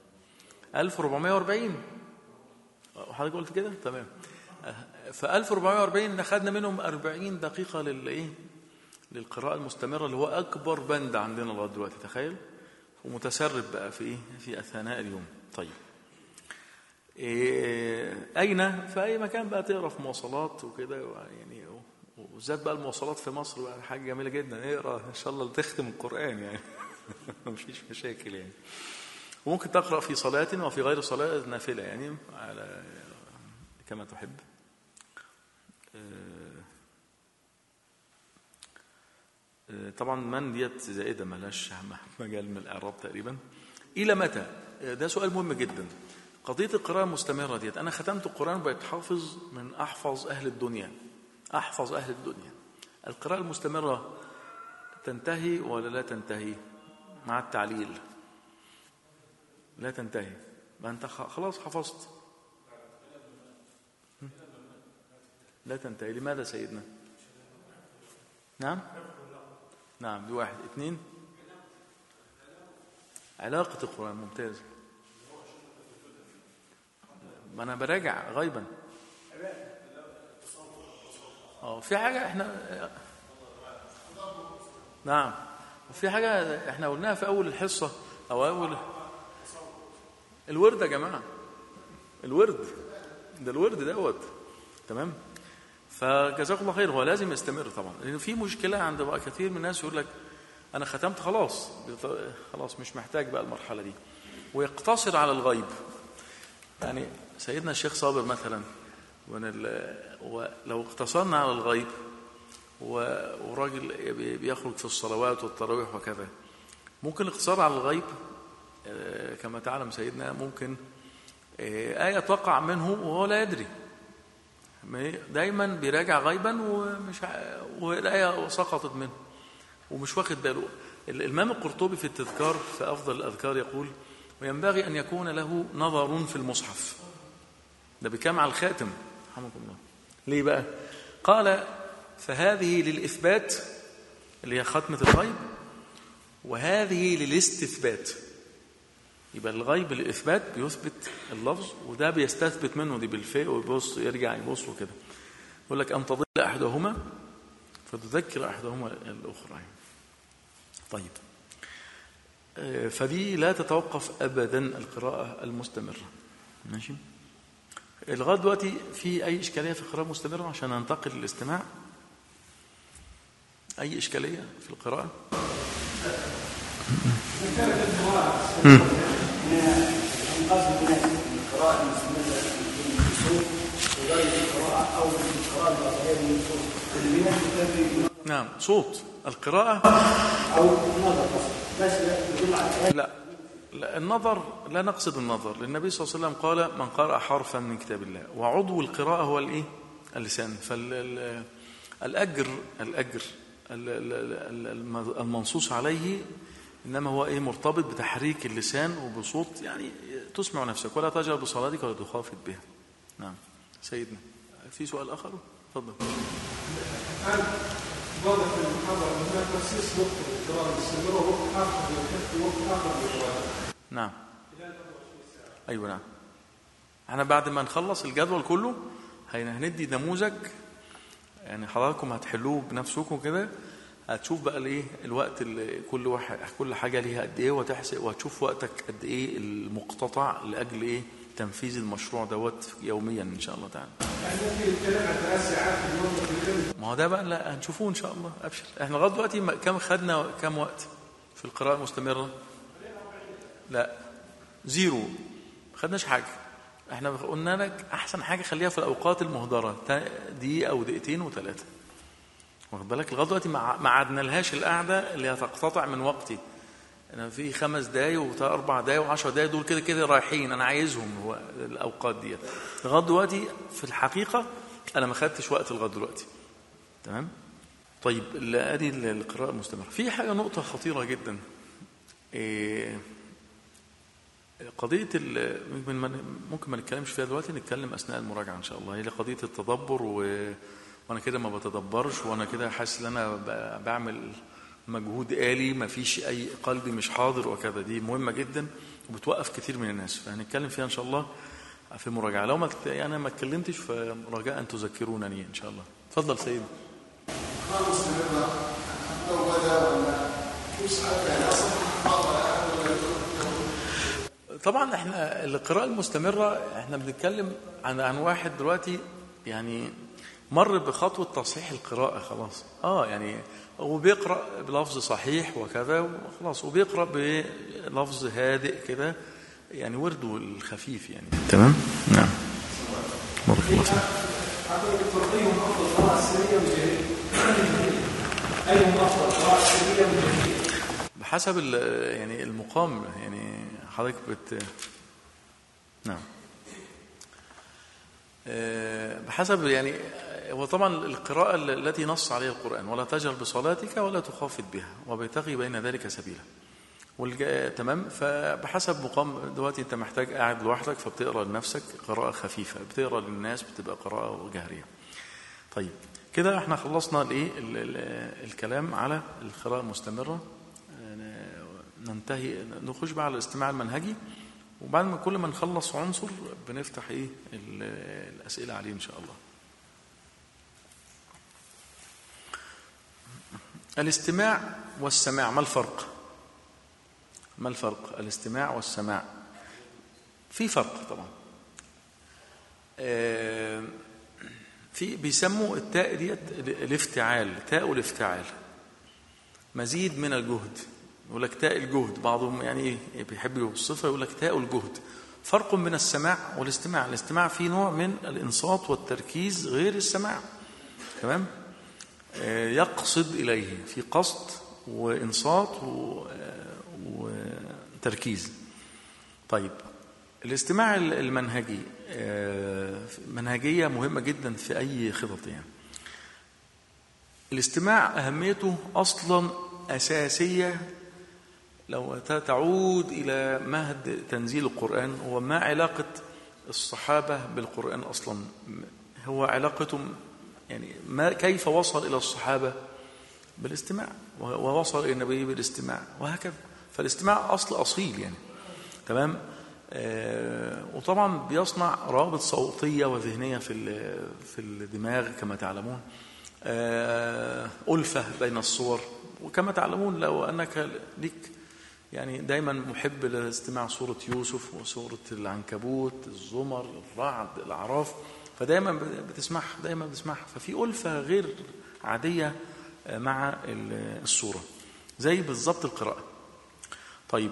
S1: 1440 حضرتك قلت كده؟ تمام ف 1440 اخذنا منهم 40 دقيقة للايه؟ للقراءة المستمرة اللي هو أكبر بند عندنا لغاية دلوقتي تخيل؟ ومتسرب بقى في ايه؟ في أثناء اليوم طيب إيه أين؟ في أي مكان بقى تقرا في مواصلات وكده يعني وبالذات بقى المواصلات في مصر بقى حاجة جميلة جدا اقرا إن شاء الله تختم القرآن يعني مفيش مشاكل يعني وممكن تقرأ في صلاة وفي غير صلاة نافلة يعني على كما تحب آه، آه، طبعا من ديت زائده ملهاش مجال من الاعراب تقريبا الى متى آه، ده سؤال مهم جدا قضيه القراءه المستمره ديت انا ختمت القران بقيت حافظ من احفظ اهل الدنيا احفظ اهل الدنيا القراءه المستمره تنتهي ولا لا تنتهي مع التعليل لا تنتهي ما انت خ- خلاص حفظت لا تنتهي لماذا سيدنا نعم نعم دي واحد اثنين علاقة القرآن ممتاز ما أنا براجع غيبا اه في حاجة احنا نعم وفي حاجة احنا قلناها في أول الحصة أو أول الورد يا جماعة الورد ده الورد دوت تمام فجزاك الله خير هو لازم يستمر طبعا لان في مشكله عند بقى كثير من الناس يقول لك انا ختمت خلاص بيط- خلاص مش محتاج بقى المرحله دي ويقتصر على الغيب يعني سيدنا الشيخ صابر مثلا وأن ال- ولو اقتصرنا على الغيب و- وراجل بي- بيخرج في الصلوات والتراويح وكذا ممكن الاقتصار على الغيب آه، كما تعلم سيدنا ممكن آه، آية تقع منه وهو لا يدري دايما بيراجع غيبا ومش ع- والآية سقطت منه ومش واخد باله الإمام القرطبي في التذكار في أفضل الأذكار يقول وينبغي أن يكون له نظر في المصحف ده بكام على الخاتم رحمكم الله ليه بقى قال فهذه للإثبات اللي هي ختمة الغيب وهذه للاستثبات يبقى الغيب للإثبات بيثبت اللفظ وده بيستثبت منه دي بالفاء ويبص يرجع يبص وكده يقول لك أن تضل أحدهما فتذكر أحدهما الأخرى يعني. طيب آه، فدي لا تتوقف أبدا القراءة المستمرة ماشي لغاية دلوقتي في أي إشكالية في القراءة المستمرة عشان ننتقل للاستماع أي إشكالية في القراءة
S3: القصد هنا القراءة المستمرة من النصوص وغير القراءة أو من القراءة البصرية من النصوص اللي بيناسب
S1: نعم صوت القراءة
S3: أو النظر بس بس يدل على الآية
S1: لا, لا النظر لا نقصد النظر لأن النبي صلى الله عليه وسلم قال من قرأ حرفا من كتاب الله وعضو القراءة هو الإيه اللسان فالأجر الأجر ال- ال- ال- المنصوص عليه إنما هو إيه مرتبط بتحريك اللسان وبصوت يعني تسمع نفسك ولا تجهر بصلاتك ولا تخافت بها نعم سيدنا في سؤال آخر تفضل
S4: الآن واضح في المحاضرة أن هناك تخصيص وقت للقراءة المستمرة ووقت آخر للحفظ ووقت آخر للقراءة
S1: نعم ايوه نعم احنا بعد ما نخلص الجدول كله هن- هندي نموذج يعني حضراتكم هتحلوه بنفسكم كده هتشوف بقى الايه الوقت اللي كل واحد كل حاجه ليها قد ايه وتحسب وهتشوف وقتك قد ايه المقتطع لاجل ايه تنفيذ المشروع دوت يوميا ان شاء الله تعالى
S4: يعني ممكن نتكلم عن ثلاث ساعات في اليوم في العلم
S1: ما هو ده بقى لا هنشوفوه ان شاء الله ابشر احنا لغايه دلوقتي ما- كم خدنا كم وقت في القراءه المستمره لا زيرو ما خدناش حاجه احنا قلنا لك احسن حاجه خليها في الاوقات المهدره تا- دقيقه او دقيقتين وثلاثه واخد بالك لغايه دلوقتي ما ما عدنا لهاش القعده اللي هتقتطع من وقتي انا في خمس دقايق واربع دقايق وعشر دقايق دول كده كده رايحين انا عايزهم هو الاوقات ديت لغايه دلوقتي في الحقيقه انا ما خدتش وقت لغايه دلوقتي تمام طيب ال- ادي ال- القراءه المستمره في حاجه نقطه خطيره جدا إيه قضيه ال- ممكن ما ممكن ما نتكلمش فيها دلوقتي نتكلم اثناء المراجعه ان شاء الله هي قضيه التدبر و... وانا كده ما بتدبرش وانا كده حاسس ان انا ب- بعمل مجهود آلي ما فيش اي قلبي مش حاضر وكذا دي مهمه جدا وبتوقف كتير من الناس فهنتكلم فيها ان شاء الله في مراجعه لو ما يعني انا ما اتكلمتش فرجاء ان تذكرونني ان شاء الله اتفضل سيدي طبعا احنا القراءة المستمرة احنا بنتكلم عن عن واحد دلوقتي يعني مر بخطوة تصحيح القراءة خلاص اه يعني هو بيقرأ بلفظ صحيح وكذا وخلاص وبيقرأ بلفظ هادئ كده يعني ورده الخفيف يعني تمام نعم بارك الله فيك
S4: حضرتك ترضيهم أفضل قراءة سرية وجهرية
S3: ايهم افضل قراءه سريه ولا جهريه؟
S1: بحسب ال- يعني المقام يعني حضرتك بت نعم آه، بحسب يعني هو طبعا القراءة التي نص عليها القرآن ولا تجهر بصلاتك ولا تخافت بها وبتغي بين ذلك سبيلا والج... تمام فبحسب مقام دلوقتي انت محتاج قاعد لوحدك فبتقرا لنفسك قراءة خفيفة بتقرا للناس بتبقى قراءة جهرية طيب كده احنا خلصنا الايه ال- ال- الكلام على القراءة المستمرة آه، ننتهي نخش بقى على الاستماع المنهجي وبعد ما كل ما نخلص عنصر بنفتح ايه ال- الاسئله عليه ان شاء الله الاستماع والسماع ما الفرق ما الفرق الاستماع والسماع في فرق طبعا آه، في بيسموا التاء ديت الافتعال تاء الافتعال مزيد من الجهد يقول لك تاء الجهد بعضهم يعني إيه بيحب يوصفها يقول لك تاء الجهد فرق بين السماع والاستماع الاستماع فيه نوع من الانصات والتركيز غير السماع تمام آه، يقصد اليه في قصد وانصات و- آه، وتركيز طيب الاستماع المنهجي آه، منهجيه مهمه جدا في اي خطط يعني الاستماع أهميته أصلا أساسية لو ت- تعود إلى مهد تنزيل القرآن هو ما علاقة الصحابة بالقرآن أصلا م- هو علاقتهم يعني ما كيف وصل إلى الصحابة بالاستماع و- ووصل إلى النبي بالاستماع وهكذا فالاستماع أصل أصيل يعني تمام آه وطبعا بيصنع روابط صوتية وذهنية في ال- في الدماغ كما تعلمون آه ألفة بين الصور وكما تعلمون لو أنك لك يعني دايما محب لاستماع سورة يوسف وسورة العنكبوت الزمر الرعد الأعراف فدايما بتسمعها دايما بتسمعها ففي ألفة غير عادية آه، مع ال- الصورة زي بالضبط القراءة طيب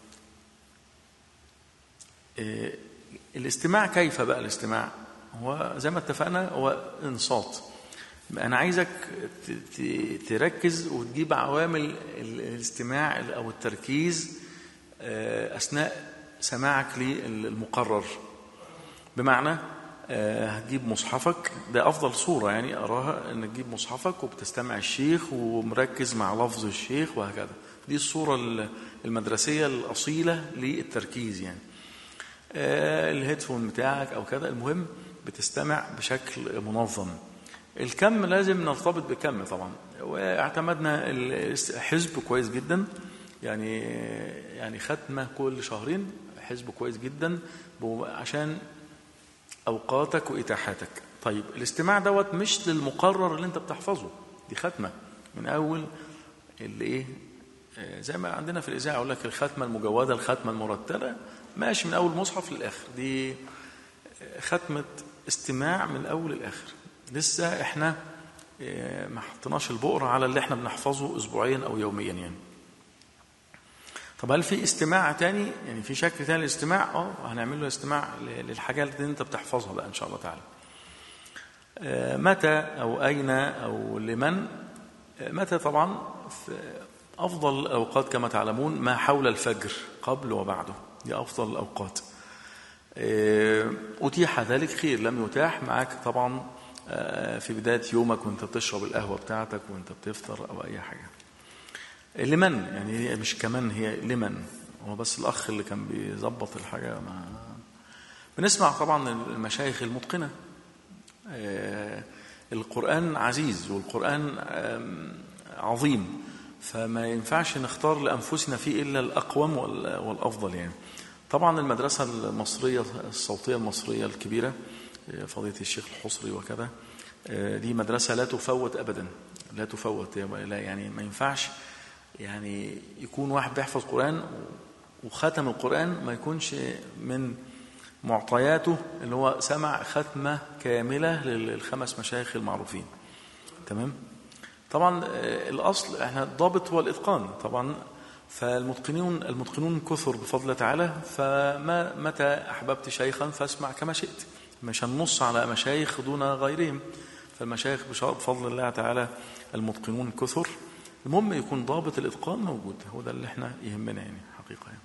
S1: آه، الاستماع كيف بقى الاستماع هو زي ما اتفقنا هو انصات انا عايزك ت- ت- تركز وتجيب عوامل ال- الاستماع او التركيز آه، اثناء سماعك للمقرر بمعنى آه، هتجيب مصحفك ده افضل صوره يعني اراها انك تجيب مصحفك وبتستمع الشيخ ومركز مع لفظ الشيخ وهكذا دي الصوره ال- المدرسيه الاصيله للتركيز يعني آه، الهيدفون بتاعك او كذا المهم بتستمع بشكل منظم الكم لازم نرتبط بكم طبعا واعتمدنا الحزب كويس جدا يعني يعني ختمه كل شهرين حزب كويس جدا بو- عشان اوقاتك واتاحاتك طيب الاستماع دوت مش للمقرر اللي انت بتحفظه دي ختمه من اول اللي ايه آه، زي ما عندنا في الاذاعه يقول لك الختمه المجوده الختمه المرتله ماشي من اول مصحف للاخر دي آه، ختمه استماع من الاول للاخر لسه احنا آه، ما حطيناش البؤره على اللي احنا بنحفظه اسبوعيا او يوميا يعني طب هل في استماع تاني يعني في شكل تاني للاستماع اه هنعمل له استماع ل- للحاجات اللي انت بتحفظها بقى ان شاء الله تعالى آه، متى او اين او لمن آه، متى طبعا في افضل الاوقات كما تعلمون ما حول الفجر قبل وبعده دي افضل الاوقات آه، اتيح ذلك خير لم يتاح معك طبعا آه، في بدايه يومك وانت بتشرب القهوه بتاعتك وانت بتفطر او اي حاجه لمن يعني هي مش كمان هي لمن هو بس الاخ اللي كان بيظبط الحاجه ما بنسمع طبعا المشايخ المتقنه آه، القران عزيز والقران آم، عظيم فما ينفعش نختار لانفسنا فيه الا الاقوم وال- والافضل يعني طبعا المدرسه المصريه الصوتيه المصريه الكبيره آه، فضيله الشيخ الحصري وكذا آه، دي مدرسه لا تفوت ابدا لا تفوت لا يعني ما ينفعش يعني يكون واحد بيحفظ قرآن وختم القرآن ما يكونش من معطياته اللي هو سمع ختمة كاملة للخمس مشايخ المعروفين تمام طبعا آه، الأصل احنا الضابط هو الإتقان طبعا فالمتقنون المتقنون كثر بفضل الله تعالى فما متى أحببت شيخا فاسمع كما شئت مش هننص على مشايخ دون غيرهم فالمشايخ بشا- بفضل الله تعالى المتقنون كثر المهم يكون ضابط الاتقان موجود هو ده اللي احنا يهمنا يعني حقيقه يعني.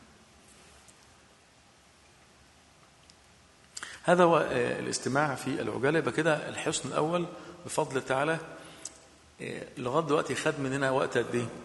S1: هذا هو آه، الاستماع في العجاله يبقى كده الحصن الاول بفضل تعالى آه، لغايه دلوقتي خد مننا وقت قد ايه؟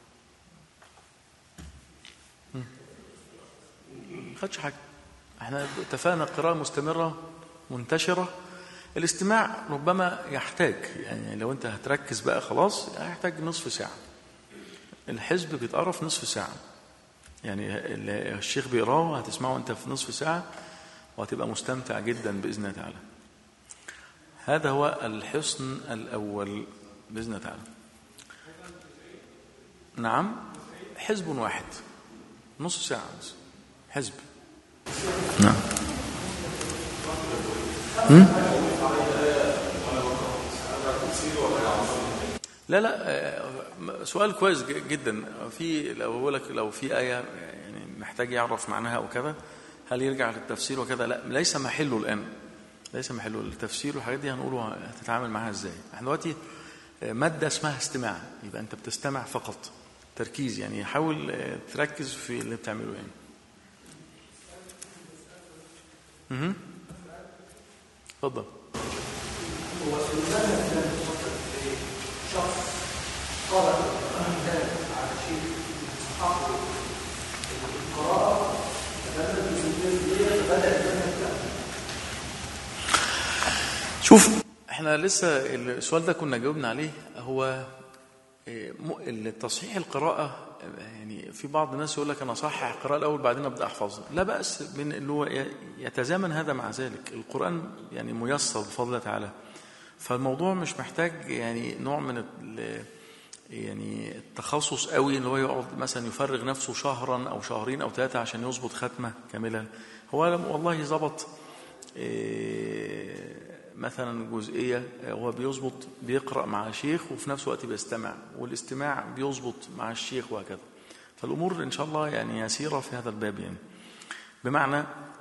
S1: مم. خدش حاجه احنا اتفقنا قراءه مستمره منتشره الاستماع ربما يحتاج يعني لو انت هتركز بقى خلاص هيحتاج نصف ساعه الحزب بيتقرا في نصف ساعه يعني ال- الشيخ بيقراه هتسمعه انت في نصف ساعه وهتبقى مستمتع جدا باذن الله تعالى هذا هو الحصن الاول باذن الله تعالى نعم حزب واحد نصف ساعه بس حزب نعم لا لا آه، سؤال كويس ج- جدا في لو بقول لك لو في آية يعني محتاج يعرف معناها أو كذا هل يرجع للتفسير وكذا لا ليس محله الآن ليس محله التفسير والحاجات دي هنقوله هتتعامل معاها ازاي احنا دلوقتي آه، مادة اسمها استماع يبقى أنت بتستمع فقط تركيز يعني حاول آه، تركز في اللي بتعمله يعني مهم. اتفضل
S3: هو في المثال ده بيفكر في شخص قرأ كتاب على شيء حقه القراءة فبدأ بسنتين بدأ المنهج بتاعه
S1: شوف احنا لسه السؤال ده كنا جاوبنا عليه هو إيه، م- التصحيح القراءة آه، يعني في بعض الناس يقول لك انا اصحح القراءة الاول بعدين ابدا احفظ لا بأس من اللي هو ي- يتزامن هذا مع ذلك القرآن يعني ميسر بفضل الله تعالى فالموضوع مش محتاج يعني نوع من ال- يعني التخصص قوي اللي هو يقعد مثلا يفرغ نفسه شهرا او شهرين او ثلاثه عشان يظبط ختمه كامله هو لم- والله ظبط إيه، مثلا جزئيه هو بيظبط بيقرا مع شيخ وفي نفس الوقت بيستمع والاستماع بيظبط مع الشيخ وهكذا فالامور ان شاء الله يعني يسيره في هذا الباب يعني بمعنى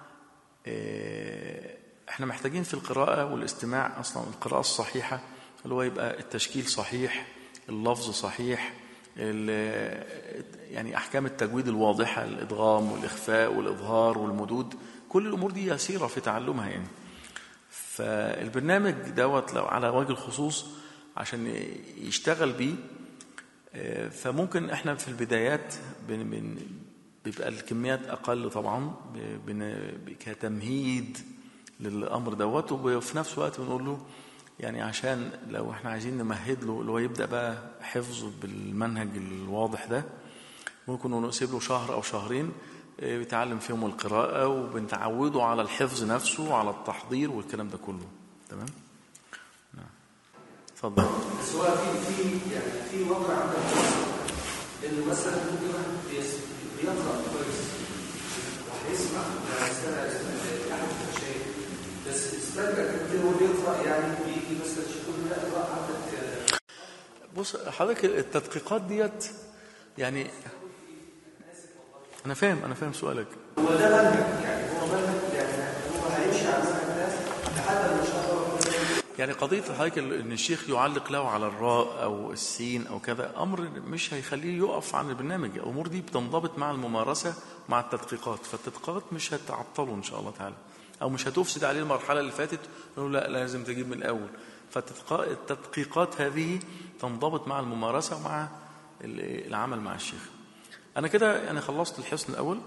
S1: إيه، احنا محتاجين في القراءة والاستماع أصلا القراءة الصحيحة اللي هو يبقى التشكيل صحيح اللفظ صحيح ال- يعني أحكام التجويد الواضحة الإدغام والإخفاء والإظهار والمدود كل الأمور دي يسيرة في تعلمها يعني فالبرنامج دوت لو على وجه الخصوص عشان يشتغل بيه آه، فممكن احنا في البدايات بن بن بيبقى الكميات اقل طبعا ب- بن- كتمهيد للامر دوت وفي نفس الوقت بنقول له يعني عشان لو احنا عايزين نمهد له اللي هو يبدا بقى حفظ بالمنهج الواضح ده ممكن نسيب له شهر او شهرين آه، بيتعلم فيهم القراءه وبنتعوده على الحفظ نفسه وعلى التحضير والكلام ده كله تمام نعم اتفضل
S2: بس هو في في يعني في وضع عندك انه مثلا ممكن واحد بيس- بيقرا كويس وهيسمع وهيستمع لاحد الشيء بس استرجع كتير وهو بيقرا يعني بيجي مثلا يقول لا اقرا عندك آه،
S1: بص حضرتك التدقيقات ديت يعني انا فاهم انا فاهم سؤالك
S2: هو ده منهج يعني هو منهج يعني هو هيمشي على المنهج ده لحد ما ان شاء الله
S1: يعني قضيه حضرتك ان الشيخ يعلق له على الراء او السين او كذا امر مش هيخليه يقف عن البرنامج الامور دي بتنضبط مع الممارسه مع التدقيقات فالتدقيقات مش هتعطله ان شاء الله تعالى او مش هتفسد عليه المرحله اللي فاتت نقول لا لازم تجيب من الاول فالتدقيقات هذه تنضبط مع الممارسه ومع ال- العمل مع الشيخ انا كده يعني خلصت الحصن الاول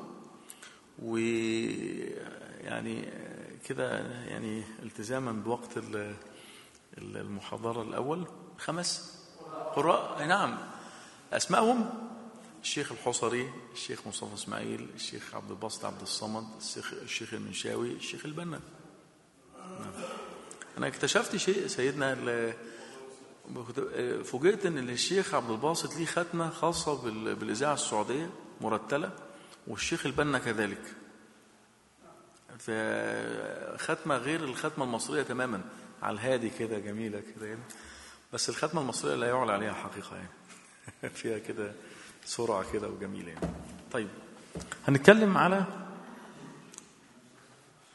S1: ويعني كده يعني التزاما بوقت ال- ال- المحاضرة الأول خمس قراء أي نعم أسمائهم الشيخ الحصري الشيخ مصطفى إسماعيل الشيخ عبد الباسط عبد الصمد الشيخ, الشيخ المنشاوي الشيخ البنا نعم. أنا اكتشفت شيء سيدنا ال- كنت- فوجئت ان الشيخ عبد الباسط ليه ختمه خاصه بال- بالاذاعه السعوديه مرتله والشيخ البنا كذلك فختمه غير الختمه المصريه تماما على الهادي كده جميله كده يعني بس الختمه المصريه لا يعلى عليها حقيقه يعني فيها كده سرعه كده وجميله يعني طيب هنتكلم على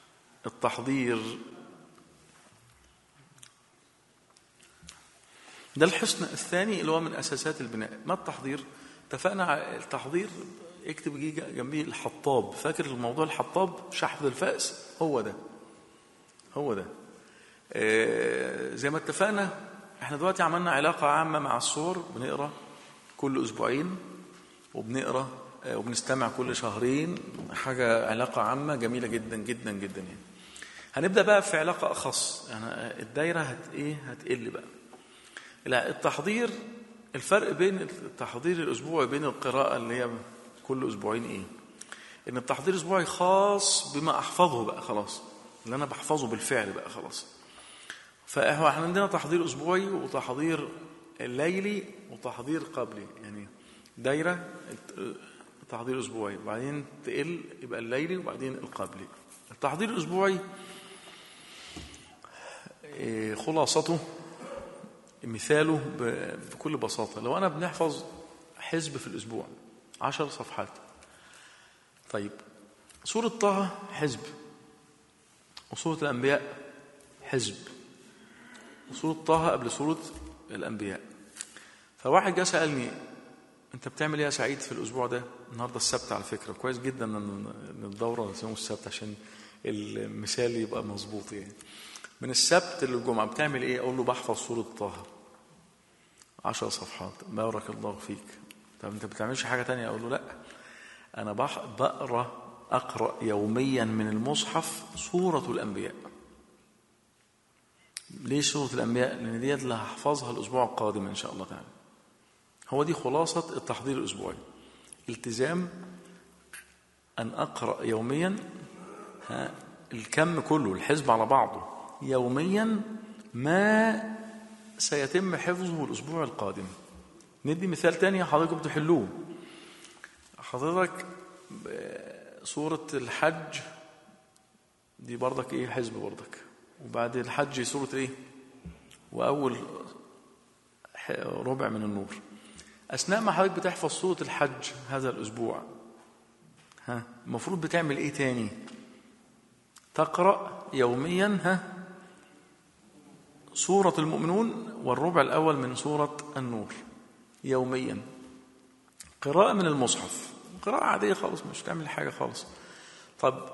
S1: التحضير ده الحسن الثاني اللي هو من اساسات البناء ما التحضير اتفقنا على التحضير اكتب جي جنبيه الحطاب فاكر الموضوع الحطاب شحذ الفأس هو ده هو ده آه، زي ما اتفقنا احنا دلوقتي عملنا علاقة عامة مع الصور بنقرا كل اسبوعين وبنقرا آه، وبنستمع كل شهرين حاجة علاقة عامة جميلة جدا جدا جدا يعني هنبدأ بقى في علاقة أخص يعني الدايرة هت إيه هتقل بقى لا التحضير الفرق بين التحضير الأسبوعي بين القراءة اللي هي كل أسبوعين إيه إن التحضير الأسبوعي خاص بما أحفظه بقى خلاص اللي أنا بحفظه بالفعل بقى خلاص فاحنا احنا عندنا تحضير اسبوعي وتحضير ليلي وتحضير قبلي يعني دايره تحضير اسبوعي وبعدين تقل يبقى الليلي وبعدين القبلي التحضير الاسبوعي إيه، خلاصته مثاله ب- بكل بساطه لو انا بنحفظ حزب في الاسبوع عشر صفحات طيب سوره طه حزب وسوره الانبياء حزب وسورة طه قبل سورة الأنبياء فواحد جه سألني أنت بتعمل إيه يا سعيد في الأسبوع ده؟ النهارده السبت على فكرة كويس جدا إن إن الدورة يوم السبت عشان المثال يبقى مظبوط يعني. من السبت للجمعة بتعمل إيه؟ أقول له بحفظ سورة طه عشر صفحات بارك الله فيك طب أنت بتعملش حاجة تانية؟ أقول له لأ أنا بح- بقرأ أقرأ يوميا من المصحف سورة الأنبياء ليه سورة الأنبياء؟ لأن ديت اللي هحفظها الأسبوع القادم إن شاء الله تعالى. هو دي خلاصة التحضير الأسبوعي. التزام أن أقرأ يوميا ها، الكم كله الحزب على بعضه يوميا ما سيتم حفظه الأسبوع القادم. ندي مثال تاني حضراتكم تحلوه. حضرتك ب- سورة الحج دي برضك ايه حزب برضك وبعد الحج سورة ايه واول ح- ربع من النور اثناء ما حضرتك بتحفظ سورة الحج هذا الاسبوع ها المفروض بتعمل ايه تاني تقرأ يوميا ها سورة المؤمنون والربع الأول من سورة النور يوميا قراءة من المصحف قراءة عادية خالص مش تعمل حاجة خالص طب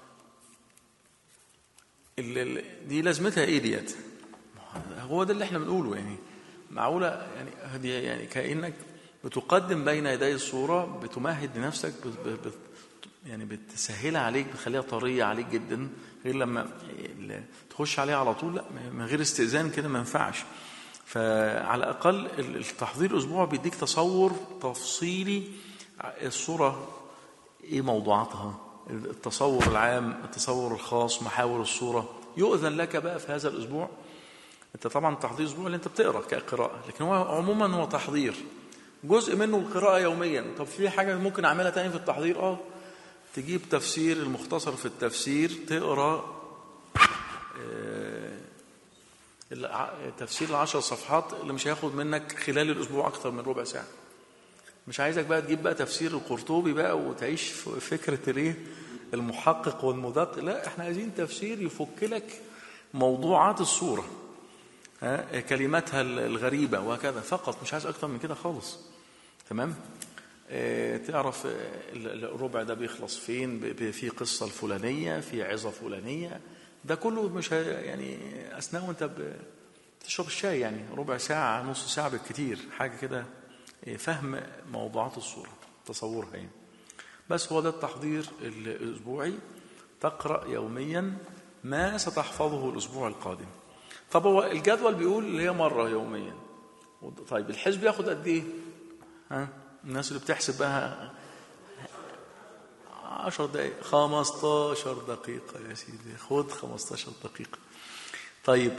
S1: ال- ال- دي لازمتها ايه ديت هو ده اللي احنا بنقوله يعني معقولة يعني هدي يعني كأنك بتقدم بين يدي الصورة بتمهد لنفسك بت بت يعني بتسهلها عليك بتخليها طرية عليك جدا غير لما ال- تخش عليها على طول لا من غير استئذان كده ما ينفعش فعلى الأقل ال- التحضير الأسبوع بيديك تصور تفصيلي الصورة ايه موضوعاتها التصور العام التصور الخاص محاور الصورة يؤذن لك بقى في هذا الأسبوع انت طبعا تحضير اسبوع اللي انت بتقرا كقراءه لكن هو عموما هو تحضير جزء منه القراءه يوميا طب في حاجه ممكن اعملها تاني في التحضير اه تجيب تفسير المختصر في التفسير تقرا آه، الع- تفسير العشر صفحات اللي مش هياخد منك خلال الاسبوع اكتر من ربع ساعه مش عايزك بقى تجيب بقى تفسير القرطبي بقى وتعيش في فكره الايه المحقق والمدقق لا احنا عايزين تفسير يفك لك موضوعات الصوره ها، كلماتها الغريبة وهكذا فقط مش عايز أكتر من كده خالص تمام آه، تعرف آه، ال- الربع ده بيخلص فين ب- ب- في قصة الفلانية في عظة فلانية ده كله مش هي- يعني أثناء وأنت ب- بتشرب الشاي يعني ربع ساعة نص ساعة بالكتير حاجة كده آه، فهم موضوعات الصورة تصورها يعني بس هو ده التحضير الأسبوعي تقرأ يوميا ما ستحفظه الأسبوع القادم طب هو الجدول بيقول اللي هي مرة يوميا طيب الحزب ياخد قد إيه؟ ها؟ الناس اللي بتحسب بقى 10 دقائق 15 دقيقة يا سيدي خد 15 دقيقة طيب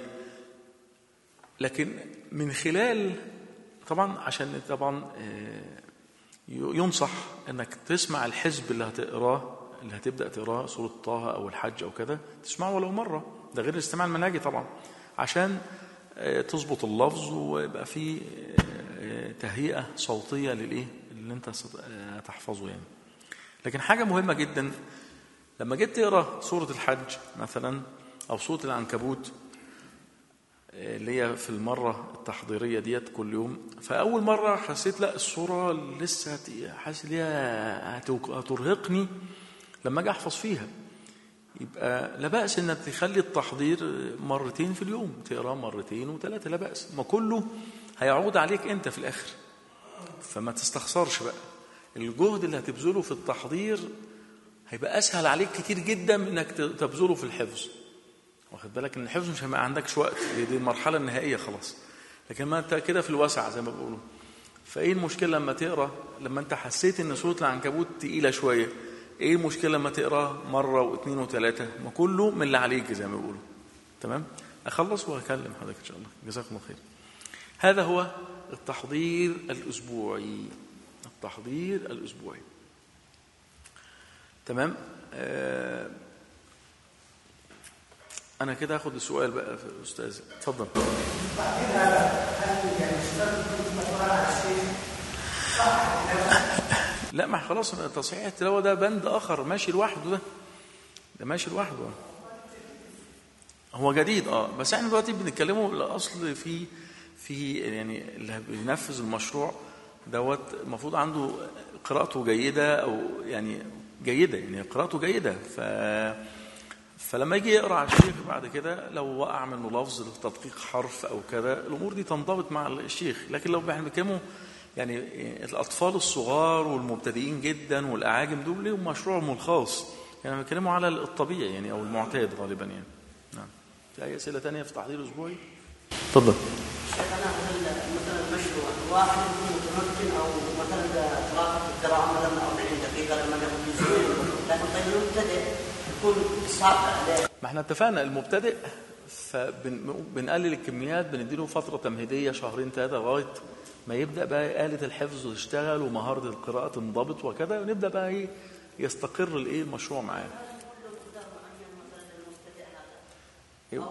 S1: لكن من خلال طبعا عشان طبعا آه، ينصح انك تسمع الحزب اللي هتقراه اللي هتبدا تقراه سوره طه او الحج او كده تسمعه ولو مره ده غير الاستماع المنهجي طبعا عشان آه، تظبط اللفظ ويبقى في آه، تهيئه صوتيه للايه اللي انت ست- آه، هتحفظه يعني لكن حاجه مهمه جدا لما جيت تقرا سوره الحج مثلا او سوره العنكبوت آه، اللي هي في المرة التحضيرية ديت كل يوم فأول مرة حسيت لا الصورة لسه هت- حاسس ان هي هتوك- هترهقني لما أجي أحفظ فيها يبقى لا بأس إنك تخلي التحضير مرتين في اليوم تقراه مرتين وثلاثة لا بأس ما كله هيعود عليك أنت في الآخر فما تستخسرش بقى الجهد اللي هتبذله في التحضير هيبقى أسهل عليك كتير جدا من إنك تبذله في الحفظ واخد بالك ان الحفظ مش هيبقى عندكش وقت دي, دي المرحله النهائيه خلاص لكن ما انت كده في الوسع زي ما بيقولوا فايه المشكله لما تقرا لما انت حسيت ان سوره العنكبوت تقيله شويه ايه المشكله لما تقرا مره واثنين وثلاثه ما كله من اللي عليك زي ما بيقولوا تمام اخلص وهكلم حضرتك ان شاء الله جزاكم الله خير هذا هو التحضير الاسبوعي التحضير الاسبوعي تمام آه انا كده هاخد السؤال بقى يا استاذ اتفضل لا ما خلاص تصحيح التلاوه ده بند اخر ماشي لوحده ده ده ماشي لوحده هو جديد اه بس احنا دلوقتي بنتكلموا الاصل في في يعني اللي بينفذ المشروع دوت المفروض عنده قراءته جيده او يعني جيده يعني قراءته جيده ف فلما يجي يقرا على الشيخ بعد كده لو وقع منه لفظ لتدقيق حرف او كذا الامور دي تنضبط مع الشيخ لكن لو احنا بنتكلموا يعني الاطفال الصغار والمبتدئين جدا والاعاجم دول لهم مشروعهم الخاص يعني بنتكلموا على الطبيعي يعني او المعتاد غالبا يعني نعم في اي اسئله ثانيه في تحضير اسبوعي اتفضل
S5: شيخ انا مثلا مثلا مشروع واحد يكون متمكن او مثلا قراءة القراءة مثلا 40 دقيقة لما ياخذ جزئين لكن طيب المبتدئ يكون صعب عليه
S1: ما احنا اتفقنا المبتدئ فبنقلل الكميات بنديله فترة تمهيدية شهرين ثلاثة لغاية ما يبدأ بقى آلة الحفظ تشتغل ومهارة القراءة تنضبط وكذا ونبدأ بقى ايه يستقر الايه المشروع معاه أيوة.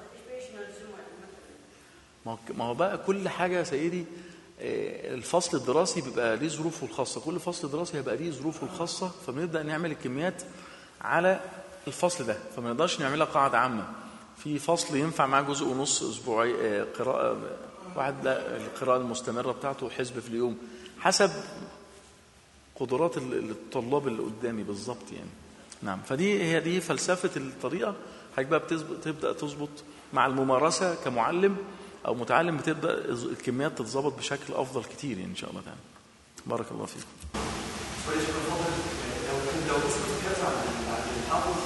S1: ما هو- ما هو بقى كل حاجة يا سيدي آه، الفصل الدراسي بيبقى ليه ظروفه الخاصة كل فصل دراسي هيبقى ليه ظروفه الخاصة فبنبدأ نعمل الكميات على الفصل ده فما نقدرش نعملها قاعدة عامة في فصل ينفع معاه جزء ونص أسبوعي آه، قراءة واحد لا القراءة المستمرة بتاعته حزب في اليوم حسب قدرات ال- الطلاب اللي قدامي بالظبط يعني نعم فدي هي دي فلسفة الطريقة حضرتك بقى بتظبط تبدأ تظبط مع الممارسة كمعلم أو متعلم بتبدأ الكميات تتظبط بشكل أفضل كتير يعني إن شاء الله تعالى بارك الله فيكم
S2: وليش بفضل لو كنت لو بس كنت عن عن الحافظ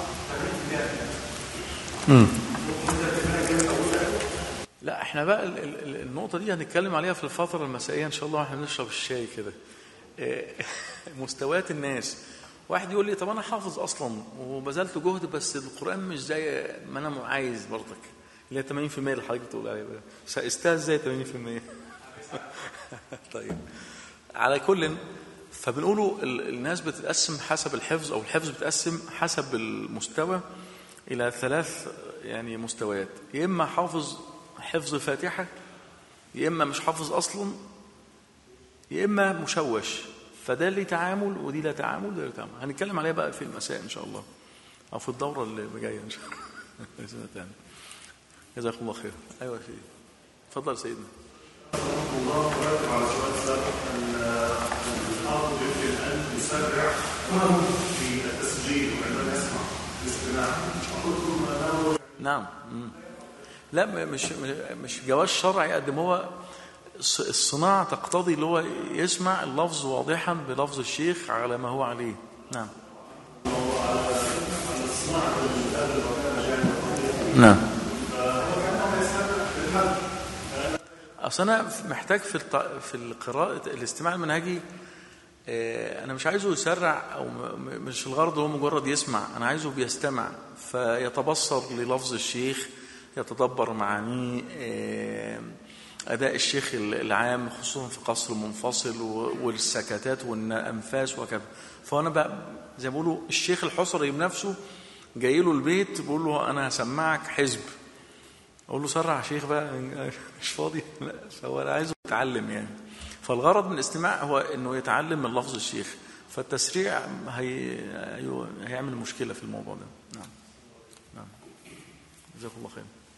S2: 80%
S1: لا احنا بقى ال- ال- ال- النقطة دي هنتكلم عليها في الفترة المسائية إن شاء الله واحنا بنشرب الشاي كده إيه، مستويات الناس واحد يقول لي طب أنا حافظ أصلا وبذلت جهد بس القرآن مش زي ما أنا عايز برضك اللي هي 80% اللي حضرتك بتقول عليها بقى استاذ زي 80% طيب على كل فبنقولوا ال- الناس بتتقسم حسب الحفظ أو الحفظ بتقسم حسب المستوى إلى ثلاث يعني مستويات يا إما حافظ حفظ فاتحة يا إما مش حافظ أصلا يا إما مشوش فده ليه تعامل ودي لا تعامل وده لا تعامل هنتكلم عليها بقى في المساء إن شاء الله أو في الدورة اللي جاية إن شاء الله بإذن الله تعالى. جزاكم الله خير أيوة يا سيدي اتفضل سيدنا
S6: الله ويرجع على سؤال سابق ان الحافظ يمكن ان يسرع في التسجيل وعندما يسمع الاستماع قلتم انه
S1: نعم مم. لا م- مش مش جواز شرعي قد ما هو الص- الصناعة تقتضي اللي هو يسمع اللفظ واضحا بلفظ الشيخ على ما هو عليه نعم نعم اصل انا محتاج في الط... في القراءه الاستماع المنهجي آه، انا مش عايزه يسرع او م- م- مش الغرض هو مجرد يسمع انا عايزه بيستمع فيتبصر للفظ الشيخ يتدبر معانيه آه، اداء الشيخ ال- العام خصوصا في قصر المنفصل و- والسكتات والانفاس وكذا فانا بقى زي ما بيقولوا الشيخ الحصري بنفسه جاي له البيت بيقول له انا هسمعك حزب اقول له سرع يا شيخ بقى مش فاضي لا فهو انا عايزه يتعلم يعني فالغرض من الاستماع هو انه يتعلم من لفظ الشيخ فالتسريع هي... هي- هيعمل مشكله في الموضوع ده نعم نعم جزاكم الله خير